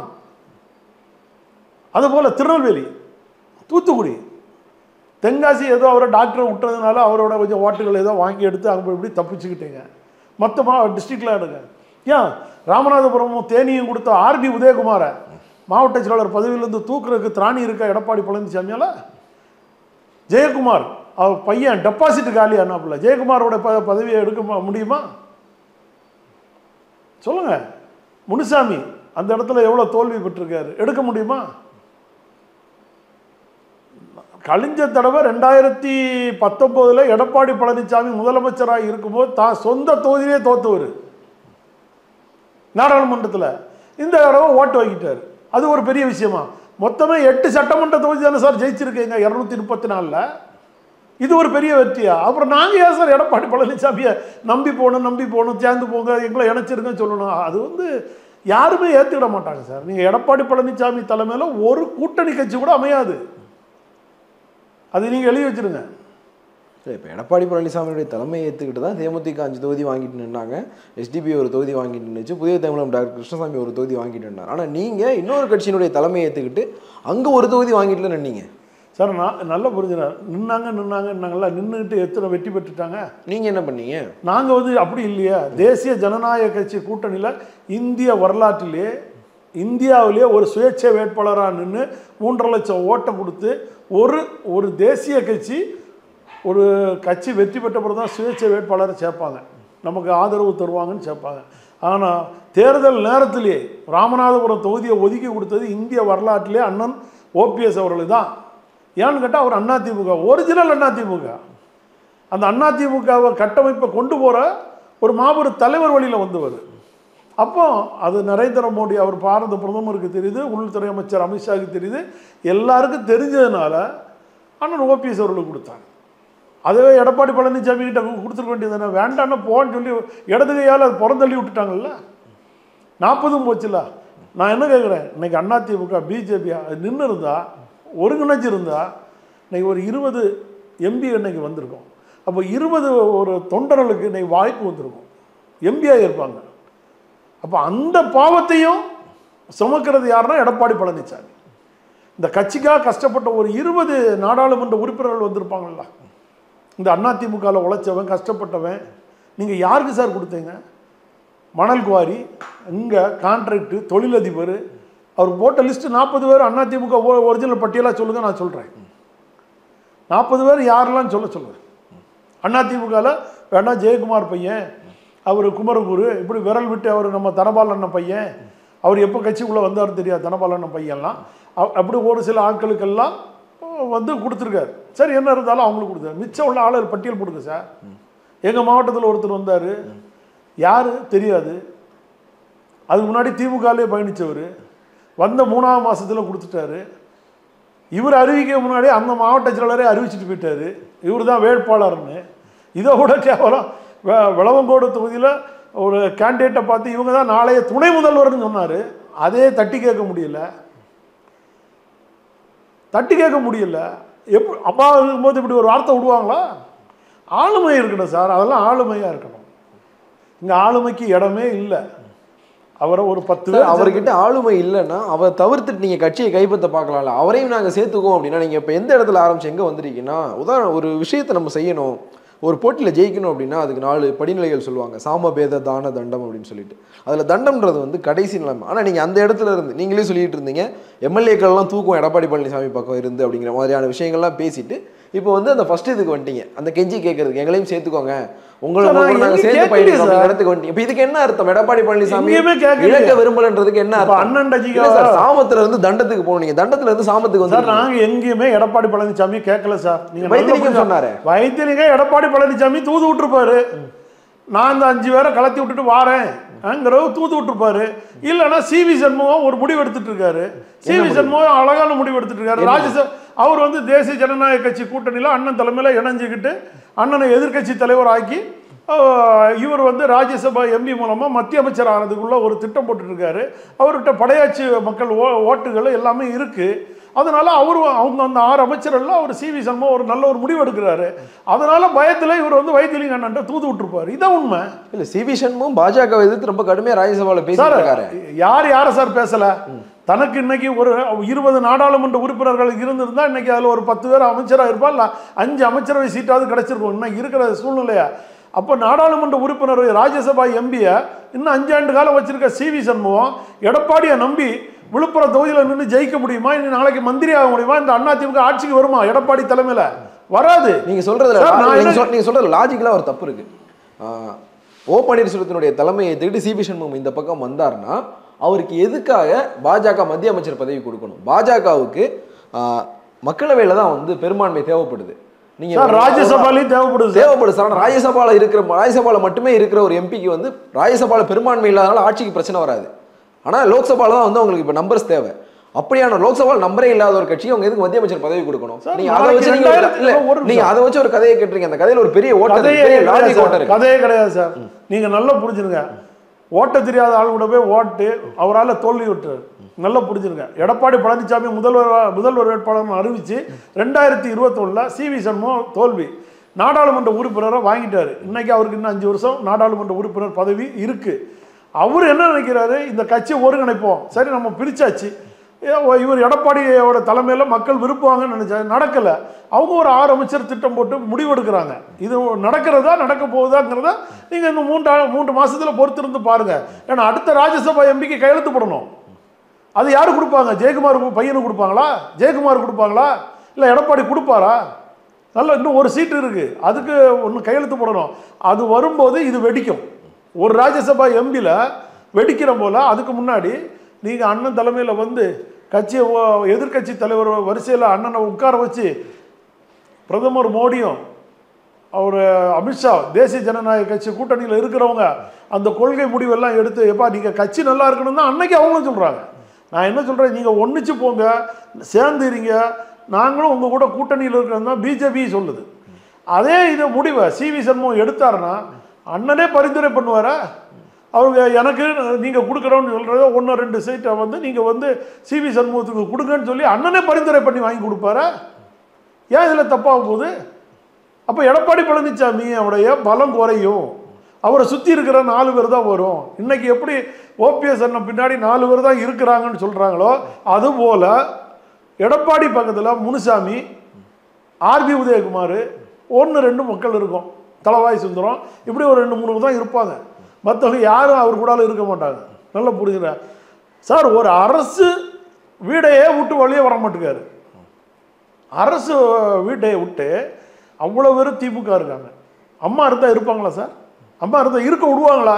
அதுபோல் திருநெல்வேலி தூத்துக்குடி தென்காசி ஏதோ அவரை டாக்டரை விட்டதுனால அவரோட கொஞ்சம் ஓட்டுகள் ஏதோ வாங்கி எடுத்து அங்கே இப்படி தப்பிச்சுக்கிட்டீங்க மொத்தமாக டிஸ்ட்ரிக்டில் எடுங்க ஏன் ராமநாதபுரமும் தேனியும் கொடுத்த ஆர்டி உதயகுமாரை மாவட்ட செயலாளர் பதவியிலிருந்து தூக்குறதுக்கு திராணி இருக்க எடப்பாடி பழனிசாமியால ஜெயக்குமார் அவர் பையன் டெபாசிட் காலி அண்ணாப்புல ஜெயக்குமாரோட ப பதவியை எடுக்க மு- முடியுமா சொல்லுங்க முனுசாமி அந்த இடத்துல எவ்வளோ தோல்வி பெற்றிருக்காரு எடுக்க முடியுமா கழிஞ்ச தடவை ரெண்டாயிரத்தி பத்தொம்போதில் எடப்பாடி பழனிசாமி முதலமைச்சராக இருக்கும்போது தான் சொந்த தொகுதியிலே தோத்தவர் நாடாளுமன்றத்தில் இந்த தடவை ஓட்டு வாங்கிட்டார் அது ஒரு பெரிய விஷயமா மொத்தமே எட்டு சட்டமன்ற தொகுதி தானே சார் ஜெயிச்சிருக்கீங்க இரநூத்தி முப்பத்தி நாலில் இது ஒரு பெரிய வெற்றியா அப்புறம் நாங்கள் ஏன் சார் எடப்பாடி பழனிசாமியை நம்பி போகணும் நம்பி போகணும் சேர்ந்து போங்க எங்களை இணைச்சிருங்கன்னு சொல்லணும் அது வந்து யாருமே ஏற்றுக்கிட மாட்டாங்க சார் நீங்கள் எடப்பாடி பழனிசாமி தலைமையில் ஒரு கூட்டணி கட்சி கூட அமையாது அது நீங்கள் எழுதி வச்சிருங்க இல்லை இப்போ எடப்பாடி பழனிசாமியுடைய தலைமையை ஏற்றுக்கிட்டு தான் தேமுதிக அஞ்சு தொகுதி வாங்கிட்டு நின்னாங்க எஸ்டிபி ஒரு தொகுதி வாங்கிட்டு நின்றுச்சு புதிய தமிழகம் டாக்டர் கிருஷ்ணசாமி ஒரு தொகுதி வாங்கிட்டு நின்னார் ஆனால் நீங்கள் இன்னொரு கட்சியினுடைய தலைமையை ஏற்றுக்கிட்டு அங்கே ஒரு தொகுதி வாங்கிட்டு நின்னீங்க சார் நான் நல்லா புரிஞ்சுறேன் நின்னாங்க நின்னாங்கன்னாங்களா நின்றுக்கிட்டு எத்தனை வெற்றி பெற்றுட்டாங்க நீங்கள் என்ன பண்ணீங்க நாங்கள் வந்து அப்படி இல்லையா தேசிய ஜனநாயக கட்சி கூட்டணியில் இந்திய வரலாற்றிலே இந்தியாவிலே ஒரு சுயேட்சை வேட்பாளராக நின்று மூன்றரை லட்சம் ஓட்டை கொடுத்து ஒரு ஒரு தேசிய கட்சி ஒரு கட்சி வெற்றி பெற்ற பிறகு தான் சுயேட்சை வேட்பாளரை சேர்ப்பாங்க நமக்கு ஆதரவு தருவாங்கன்னு சேர்ப்பாங்க ஆனால் தேர்தல் நேரத்திலே ராமநாதபுரம் தொகுதியை ஒதுக்கி கொடுத்தது இந்திய வரலாற்றிலே அண்ணன் ஓபிஎஸ் அவர்களுக்கு தான் ஏன்னு கேட்டால் அவர் அதிமுக ஒரிஜினல் அதிமுக அந்த அதிமுகவை கட்டமைப்பை கொண்டு போகிற ஒரு மாபெரும் தலைவர் வழியில் வந்தவர் அப்போ அது நரேந்திர மோடி அவர் பாரத பிரதமருக்கு தெரியுது உள்துறை அமைச்சர் அமித்ஷாவுக்கு தெரியுது எல்லாருக்கும் தெரிஞ்சதுனால அண்ணன் ஓபிஎஸ் அவர்களுக்கு கொடுத்தாங்க அதுவே எடப்பாடி பழனிசாமி கிட்ட கு- கொடுத்துருக்க வேண்டியது தானே வேண்டான்னு போன்னு சொல்லி இடது கையால் அது புறந்தள்ளி விட்டுட்டாங்கல்ல நாற்பதும் போச்சுல நான் என்ன கேட்குறேன் இன்னைக்கு அதிமுக பிஜேபி நின்று இருந்தா ஒருங்கிணைஞ்சிருந்தா இன்னைக்கு ஒரு இருபது எம்பி இன்னைக்கு வந்திருக்கும் அப்போ இருபது ஒரு தொண்டர்களுக்கு இன்னைக்கு வாய்ப்பு வந்திருக்கும் எம்பியாக இருப்பாங்க அப்போ அந்த பாவத்தையும் சுமக்கிறது யாருன்னா எடப்பாடி பழனிசாமி இந்த கட்சிக்காக கஷ்டப்பட்ட ஒரு இருபது நாடாளுமன்ற உறுப்பினர்கள் வந்திருப்பாங்கல்ல இந்த அதிமுகவில் உழைச்சவன் கஷ்டப்பட்டவன் நீங்கள் யாருக்கு சார் கொடுத்தீங்க மணல் குவாரி இங்கே கான்ட்ராக்டு தொழிலதிபர் அவர் போட்ட லிஸ்ட்டு நாற்பது பேர் அதிமுக ஒரிஜினல் பட்டியலாக சொல்லுங்க நான் சொல்கிறேன் நாற்பது பேர் யாரெல்லாம் சொல்ல சொல்லுங்க அதிமுகவில் வேணா ஜெயக்குமார் பையன் அவர் குமரகுரு இப்படி விரல் விட்டு அவர் நம்ம தனபால் அண்ணன் பையன் அவர் எப்போ கட்சிக்குள்ளே வந்தார் தெரியாது தனபால் அண்ணன் பையன்லாம் அ- அப்படி ஒரு சில ஆட்களுக்கெல்லாம் வந்து கொடுத்துருக்காரு சரி என்ன இருந்தாலும் அவங்களுக்கு கொடுத்தாரு மிச்சம் உள்ள ஆளர் பட்டியல் கொடுங்க சார் எங்கள் மாவட்டத்தில் ஒருத்தர் வந்தார் யார் தெரியாது அதுக்கு முன்னாடி திமுகலே பயணித்தவர் வந்த மூணாவது மாசத்துல கொடுத்துட்டாரு இவர் அறிவிக்க முன்னாடி அந்த மாவட்ட செயலாளரே அறிவிச்சிட்டு போயிட்டாரு இவர் தான் வேட்பாளர்னு இதை விட கேவலம் வெ- விளவங்கோடு தொகுதியில் ஒரு கேண்டிடேட்டை பார்த்து இவங்க தான் நாளைய துணை முதல்வர்னு சொன்னார் அதே தட்டி கேட்க முடியல தட்டி கேட்க முடியல எப்படி அப்பா இருக்கும்போது இப்படி ஒரு வார்த்தை விடுவாங்களா ஆளுமை இருக்கணும் சார் அதெல்லாம் ஆளுமையாக இருக்கணும் இங்கே ஆளுமைக்கு இடமே இல்லை அவரை ஒரு பத்து சார் பேர் அவர்கிட்ட ஆளுமை இல்லைன்னா அவரை தவிர்த்துட்டு நீங்க கட்சியை கைப்பற்ற பார்க்கலாம்ல அவரையும் நாங்க சேர்த்துக்குவோம் அப்படின்னா நீங்க இப்ப எந்த இடத்துல ஆரம்பிச்சு எங்க வந்திருக்கீங்கன்னா உதாரணம் ஒரு விஷயத்தை நம்ம செய்யணும் ஒரு போட்டியில் ஜெயிக்கணும் அப்படின்னா அதுக்கு நாலு படிநிலைகள் சொல்லுவாங்க சாமபேத தான தண்டம் அப்படின்னு சொல்லிட்டு அதில் தண்டம்ன்றது வந்து கடைசி நிலைமை ஆனால் நீங்கள் அந்த இடத்துல இருந்து நீங்களே சொல்லிட்டு இருந்தீங்க எம்எல்ஏக்கள்லாம் தூக்கும் எடப்பாடி பழனிசாமி பக்கம் இருந்து அப்படிங்கிற மாதிரியான விஷயங்கள்லாம் பேசிட்டு இப்போ வந்து அந்த ஃபர்ஸ்ட் இதுக்கு வந்துட்டீங்க அந்த கெஞ்சி கேட்கறதுக்கு எங்களையும் சேர்த்துக்கோங்க உங்களை சார், நான் உங்களை நாங்கள் எங்கேயும் சேர்த்து கேட்கலையே பயணிக்கிறோம் சார். அப்படிங்கிற இடத்துக்கு வந்துட்டீங்க இப்போ இதுக்கு என்ன அர்த்தம் எடப்பாடி பழனிசாமி எங்கேயுமே கேட்கலையே. இழக்க விரும்பலன்றதுக்கு என்ன இப்ப அர்த்தம் அண்ணன் டஜிகா- இல்ல சார் சாமத்துல இருந்து தண்டத்துக்கு போகணும் நீங்க தண்டத்துல இருந்து சாமத்துக்கு சார் வந்து நாங்க எங்கேயுமே எடப்பாடி பழனிசாமி கேட்கல சார் நீங்க நல்லா வைத்திலிங்கம் புரிஞ்சு- சொன்னாரே. வைத்திலிங்கம் எடப்பாடி பழனிசாமி தூது விட்டுருப்பாரு நான் இந்த அஞ்சு பேரை கலத்தி விட்டுட்டு வாரேன் ங்கிறத தூது விட்டுருப்பாரு இல்லைன்னா சிவி சண்முகம் ஒரு முடிவு எடுத்துட்டு இருக்காரு சிவி சண்முகம் அழகான முடிவு எடுத்துட்டு இருக்காரு ராஜ்யசபா அவர் வந்து தேசிய ஜனநாயக கட்சி கூட்டணியில் அண்ணன் தலைமையில் இணைஞ்சுக்கிட்டு அண்ணனை எதிர்க்கட்சி தலைவர் ஆக்கி ஆஹ், இவர் வந்து ராஜ்யசபா எம்பி மூலமாக மத்திய அமைச்சர் ஆனதுக்குள்ள ஒரு திட்டம் போட்டுட்டு இருக்காரு அவர்கிட்ட படையாட்சி மக்கள் ஓ ஓட்டுகள் எல்லாமே இருக்கு அதனால அவர் அவங்க அந்த ஆறு அமைச்சர்கள் அவர் சி வி சண்முகம் ஒரு நல்ல ஒரு முடிவு எடுக்கிறாரு அதனால பயத்துல இவர் வந்து வைத்திலிங்க அண்ணன் தூது விட்டுருப்பாரு இதான் உண்மை இல்ல சிவி சண்முகம் பாஜக எதிர்த்து ரொம்ப கடுமையா ராஜ்யசபால பேசிட்டு சார் இருக்காரு யார் யார சார் பேசல தனக்கு இன்னைக்கு ஒரு இருபது நாடாளுமன்ற உறுப்பினர்கள் இருந்திருந்தா இன்னைக்கு அதுல ஒரு பத்து பேர் அமைச்சரா இருப்பா இல்ல அஞ்சு அமைச்சரவை சீட்டாவது கிடைச்சிருக்கும் இன்னைக்கு இருக்கிற சூழ்நிலையா அப்போ நாடாளுமன்ற உறுப்பினர் ராஜ்யசபா எம்பியை இன்னும் அஞ்சாண்டு காலம் வச்சிருக்க சி வி சண்முகம் எடப்பாடியை நம்பி விழுப்புரம் தொகுதியில் நின்று ஜெயிக்க முடியுமா இன்னும் நாளைக்கு மந்திரி ஆக முடியுமா இந்த அதிமுக ஆட்சிக்கு வருமா எடப்பாடி தலைமையில வராது நீங்க சொல்றதுல சார், நான் நீங்க என்ன- சொல்- நீங்க சொல்றது லாஜிக்கலா ஒரு தப்பு இருக்கு ஆஹ், ஓ பன்னீர்செல்வத்தினுடைய தலைமையை திருட்டு சிபி சண்முகம் இந்த பக்கம் வந்தாருன்னா அவருக்கு எதுக்காக பாஜக மத்திய அமைச்சர் பதவி கொடுக்கணும் பாஜகவுக்கு மக்களவையில தான் வந்து பெரும்பான்மை தேவைப்படுது நீங்க சார் ராஜ்யசபாலையும் தேவைப்படுது சார். தேவைப்படுது சார் ஆனா ராஜ்யசபால இருக்கிற ராஜ்யசபால மட்டுமே இருக்கிற ஒரு எம்பிக்கு வந்து ராஜ்யசபால பெரும்பான்மை இல்லாதனால ஆட்சிக்கு பிரச்சனை வராது ஆனா லோக்சபால தான் வந்து அவங்களுக்கு இப்ப நம்பர்ஸ் தேவை அப்படியான லோக்சபால நம்பரே இல்லாத ஒரு கட்சிக்கு அவங்க எதுக்கு மத்திய அமைச்சர் பதவி கொடுக்கணும் சார், நீங்க அதை நாளைக்கு வச்சு நீங்க ஒரு- ரெண்டாயிரத்தி- இல்ல, ஒரு நிமிஷம். நீங்க அதை வச்சு ஒரு கதையை கேட்டுறீங்க அந்த கதையில ஒரு பெரிய ஓட்டம் கதையே இருக்கு, பெரிய கிடையாது லாஜிக் ஓட்டம் சார். இருக்கு கதையே கிடையாது சார் நீங்க நல்லா புரிஞ்சுருங்க ஓட்ட தெரியாத ஆள் கூட போய் ஓட்டு அவரால் தோல்வி விட்டுறாரு நல்லா புரிஞ்சுருங்க எடப்பாடி பழனிசாமி முதல்வர் முதல்வர் வேட்பாளர் அறிவிச்சு ரெண்டாயிரத்தி இருபத்தொன்னில் சி வி சண்முகம் தோல்வி நாடாளுமன்ற உறுப்பினரை வாங்கிட்டாரு இன்னைக்கு அவருக்கு இன்னும் அஞ்சு வருஷம் நாடாளுமன்ற உறுப்பினர் பதவி இருக்கு அவர் என்ன நினைக்கிறாரு இந்த கட்சியை ஒருங்கிணைப்போம் சரி நம்ம பிரிச்சாச்சு ஏ, ஓ, இவர் எடப்பாடியோட தலைமையில மக்கள் விரும்புவாங்கன்னு நினைச்சா நடக்கல அவங்க ஒரு ஆறு அமைச்சர் திட்டம் போட்டு முடிவெடுக்கிறாங்க இது நடக்கிறதா நடக்க போகுதாங்கிறத நீங்க இன்னும் மூன்று ஆ- மூன்று மாசத்துல பொறுத்திருந்து பாருங்க ஏன்னா அடுத்த ராஜ்யசபா எம்பிக்கு கையெழுத்து போடணும் அது யாரு கொடுப்பாங்க ஜெயக்குமார் கு- பையனுக்கு கொடுப்பாங்களா ஜெயக்குமார் கொடுப்பாங்களா இல்லை எடப்பாடி கொடுப்பாரா நல்ல இன்னும் ஒரு சீட்டு இருக்கு அதுக்கு ஒன்று கையெழுத்து போடணும் அது வரும்போது இது வெடிக்கும் ஒரு ராஜ்யசபா எம்பியில் வெடிக்கிற போல அதுக்கு முன்னாடி நீங்கள் அண்ணன் தலைமையில் வந்து கட்சியை ஓ- எதிர்க்கட்சி தலைவர் வரிசையில் அண்ணனை உட்கார வச்சு பிரதமர் மோடியும் அவர் அமித்ஷா தேசிய ஜனநாயக கட்சி கூட்டணியில் இருக்கிறவங்க அந்த கொள்கை முடிவெல்லாம் எடுத்து எப்பா நீங்கள் கட்சி நல்லா இருக்கணும் தான் அன்னைக்கு அவங்களும் சொல்கிறாங்க நான் என்ன சொல்கிறேன் நீங்கள் ஒன்றிச்சு போங்க சேர்ந்துறீங்க நாங்களும் உங்கள் கூட கூட்டணியில் இருக்கிறது தான் பிஜேபி சொல்லுது அதே இதை முடிவை சி வி சண்முகம் எடுத்தாருன்னா அண்ணனே பரிந்துரை பண்ணுவாரா அவங்க எனக்கு நீங்கள் கொடுக்குறோன்னு சொல்கிறத ஒன்று ரெண்டு சீட்டை வந்து நீங்கள் வந்து சி வி சண்முகத்துக்கு கொடுங்கன்னு சொல்லி அண்ணனே பரிந்துரை பண்ணி வாங்கி கொடுப்பாரா ஏன் இதில் தப்பாக போகுது அப்போ எடப்பாடி பழனிசாமி அவருடைய பலம் குறையும் அவரை சுற்றி இருக்கிற நாலு பேர் தான் வரும் இன்னைக்கு எப்படி ஓபிஎஸ் அண்ணன் பின்னாடி நாலு பேர் தான் இருக்கிறாங்கன்னு சொல்கிறாங்களோ அதுபோல் எடப்பாடி பக்கத்தில் முனுசாமி ஆர்பி உதயகுமார் ஒன்று ரெண்டு மக்கள் இருக்கும் தலவாய் சுந்தரம் இப்படி ஒரு ரெண்டு மூணு தான் இருப்பாங்க மற்றவங்க யாரும் அவர் கூடால இருக்க மாட்டாங்க நல்லா புரிஞ்சுங்க சார் ஒரு அரசு வீடையே விட்டு வெளியே வர மாட்டேங்காரு அரசு வீட்டை விட்டு அவ்வளோ பேர் திமுக இருக்காங்க அம்மா இருந்தால் இருப்பாங்களா சார் அம்மா இருந்தால் இருக்க விடுவாங்களா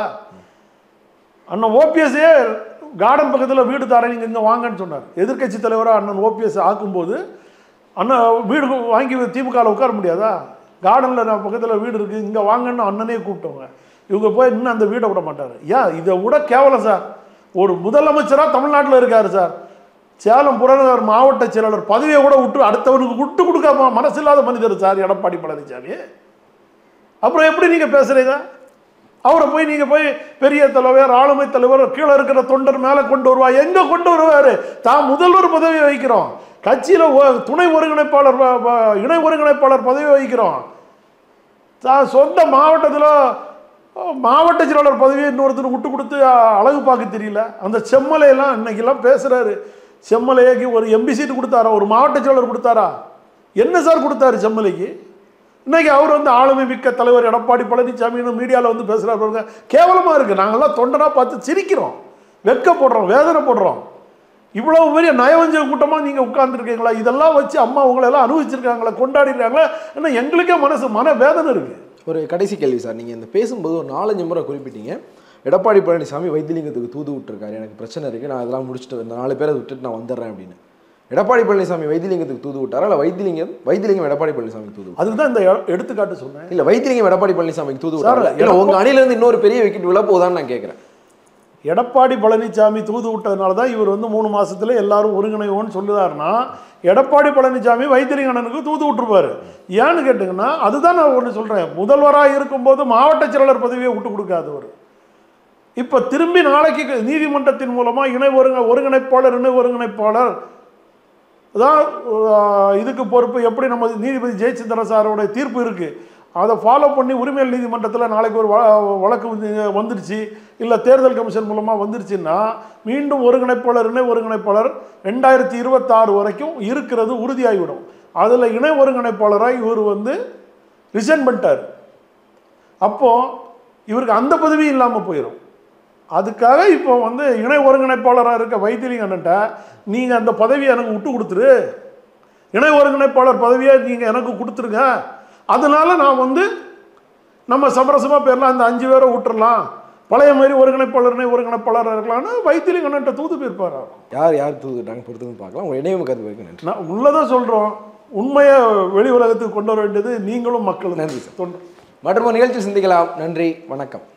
அண்ணன் ஓபிஎஸ்ஸே கார்டன் பக்கத்தில் வீடு தரேன் நீங்கள் இங்கே வாங்கன்னு சொன்னார் எதிர்க்கட்சி தலைவராக அண்ணன் ஓபிஎஸ் ஆக்கும்போது அண்ணன் வீடு வாங்கி திமுகவில் உட்கார முடியாதா கார்டனில் நான் பக்கத்தில் வீடு இருக்குது இங்கே வாங்கன்னு அண்ணனே கூப்பிட்டவங்க இவங்க போய் இன்னும் அந்த வீடை விட மாட்டார் ஏன் இதை விட கேவலம் சார் ஒரு முதலமைச்சராக தமிழ்நாட்டில் இருக்கார் சார் சேலம் புறநகர் மாவட்ட செயலாளர் பதவியை கூட விட்டு அடுத்தவனுக்கு விட்டு கொடுக்காம மனசில்லாத மனிதர் சார் எடப்பாடி பழனிசாமி அப்புறம் எப்படி நீங்கள் பேசுகிறீங்க அவரை போய் நீங்கள் போய் பெரிய தலைவர் ஆளுமை தலைவர் கீழே இருக்கிற தொண்டர் மேலே கொண்டு வருவா எங்கே கொண்டு வருவார் தான் முதல்வர் பதவி வகிக்கிறோம் கட்சியில் துணை ஒருங்கிணைப்பாளர் வ- வ- இணை ஒருங்கிணைப்பாளர் பதவி வகிக்கிறோம் தான் சொந்த மாவட்டத்தில் மாவட்ட செயலாளர் பதவியை இன்னொருத்தர் விட்டு கொடுத்து அஹ், அழகு பார்க்க தெரியல அந்த செம்மலையெல்லாம் இன்னைக்கெல்லாம் பேசுகிறாரு செம்மலைக்கு ஒரு எம்பி சீட்டு கொடுத்தாரா ஒரு மாவட்ட செயலாளர் கொடுத்தாரா என்ன சார் கொடுத்தாரு செம்மலைக்கு இன்னைக்கு அவர் வந்து ஆளுமை மிக்க தலைவர் எடப்பாடி பழனிசாமின்னு மீடியாவில் வந்து பேசுகிறாரு பாருங்க கேவலமாக இருக்குது நாங்கள்லாம் தொண்டனா பார்த்து சிரிக்கிறோம் வெட்கப்படுறோம் வேதனை போடுறோம் இவ்வளவு பெரிய நயவஞ்ச கூட்டமாக நீங்கள் உட்கார்ந்துருக்கீங்களா இதெல்லாம் வச்சு அம்மா உங்களெல்லாம் அனுபவிச்சிருக்காங்களா கொண்டாடிருக்காங்களா ஆனால் எங்களுக்கே மனசு மன வேதனை இருக்குது ஒரு கடைசி கேள்வி சார் நீங்கள் இந்த பேசும்போது ஒரு நாலஞ்சு முறை குறிப்பிட்டீங்க எடப்பாடி பழனிசாமி வைத்திலிங்கத்துக்கு தூது விட்டுருக்காரு எனக்கு பிரச்சனை இருக்குது நான் அதெல்லாம் முடிச்சுட்டு இந்த நாலு பேரை விட்டுட்டு நான் வந்துடுறேன் அப்படின்னு எடப்பாடி பழனிசாமி வைத்திலிங்கத்துக்கு தூது விட்டாரா இல்லை வைத்திலிங்கம் வைத்திலிங்கம் எடப்பாடி பழனிசாமிக்கு தூது விட்டாரா? அதுக்கு தான் இந்த எ- எடுத்துக்காட்டு சொன்னேன் இல்ல வைத்திலிங்கம் எடப்பாடி பழனிசாமிக்கு தூது சார், விட்டாரா இல்ல உங்க அணில இருந்து இன்னொரு பெரிய விக்கெட் விழ போதான்னு நான் கேட்கறேன் எடப்பாடி பழனிசாமி தூது விட்டதுனால தான் இவர் வந்து மூணு மாசத்துல எல்லாரும் ஒருங்கிணைவோன்னு சொல்லுதாருன்னா எடப்பாடி பழனிசாமி வைத்தியலிங்கண்ணனுக்கு தூது விட்டுருப்பாரு ஏன்னு கேட்டிங்கன்னா அதுதான் நான் ஒன்று சொல்கிறேன் முதல்வராக இருக்கும்போது மாவட்ட செயலாளர் பதவியை விட்டு கொடுக்காதவர் இப்போ திரும்பி நாளைக்கு நீதிமன்றத்தின் மூலமாக இணை ஒருங்க ஒருங்கிணைப்பாளர் இணை ஒருங்கிணைப்பாளர் அதான் அஹ், இதுக்கு பொறுப்பு எப்படி நம்ம நீதிபதி ஜெயச்சந்திர சாரோட தீர்ப்பு இருக்குது அதை ஃபாலோ பண்ணி உரிமையல் நீதிமன்றத்தில் நாளைக்கு ஒரு வ- வழக்கு வந்து வந்துருச்சு இல்லை தேர்தல் கமிஷன் மூலமாக வந்துருச்சுன்னா மீண்டும் ஒருங்கிணைப்பாளர் இணை ஒருங்கிணைப்பாளர் ரெண்டாயிரத்தி இருபத்தாறு வரைக்கும் இருக்கிறது உறுதியாகிவிடும் அதில் இணை ஒருங்கிணைப்பாளராக இவர் வந்து ரிசைன் பண்ணிட்டார் அப்போது இவருக்கு அந்த பதவி இல்லாமல் போயிடும் அதுக்காக இப்போ வந்து இணை ஒருங்கிணைப்பாளராக இருக்க வைத்திலிங்கன்ட்ட நீங்கள் அந்த பதவியை எனக்கு விட்டு கொடுத்துரு இணை ஒருங்கிணைப்பாளர் பதவியை நீங்கள் எனக்கு கொடுத்துருங்க அதனால நான் வந்து நம்ம சமரசமாக பேர்லாம் அந்த அஞ்சு பேரை விட்டுறலாம் பழைய மாதிரி ஒருங்கிணைப்பாளர் இணை ஒருங்கிணைப்பாளராக இருக்கலாம்னு வைத்திலிங்கன்ட்ட தூது போயிருப்பார் அவர் யார் யார் தூது விட்டாங்க பொறுத்து பார்க்கலாம் உங்க இணையம் கருத்து வரைக்கும் நன்றி நான் உள்ளதான் சொல்கிறோம் உண்மையை வெளி உலகத்துக்கு கொண்டு வர வேண்டியது நீங்களும் மக்களும் நன்றி சார். தொண்டு மற்றும் ஒரு நிகழ்ச்சி சிந்திக்கலாம் நன்றி வணக்கம்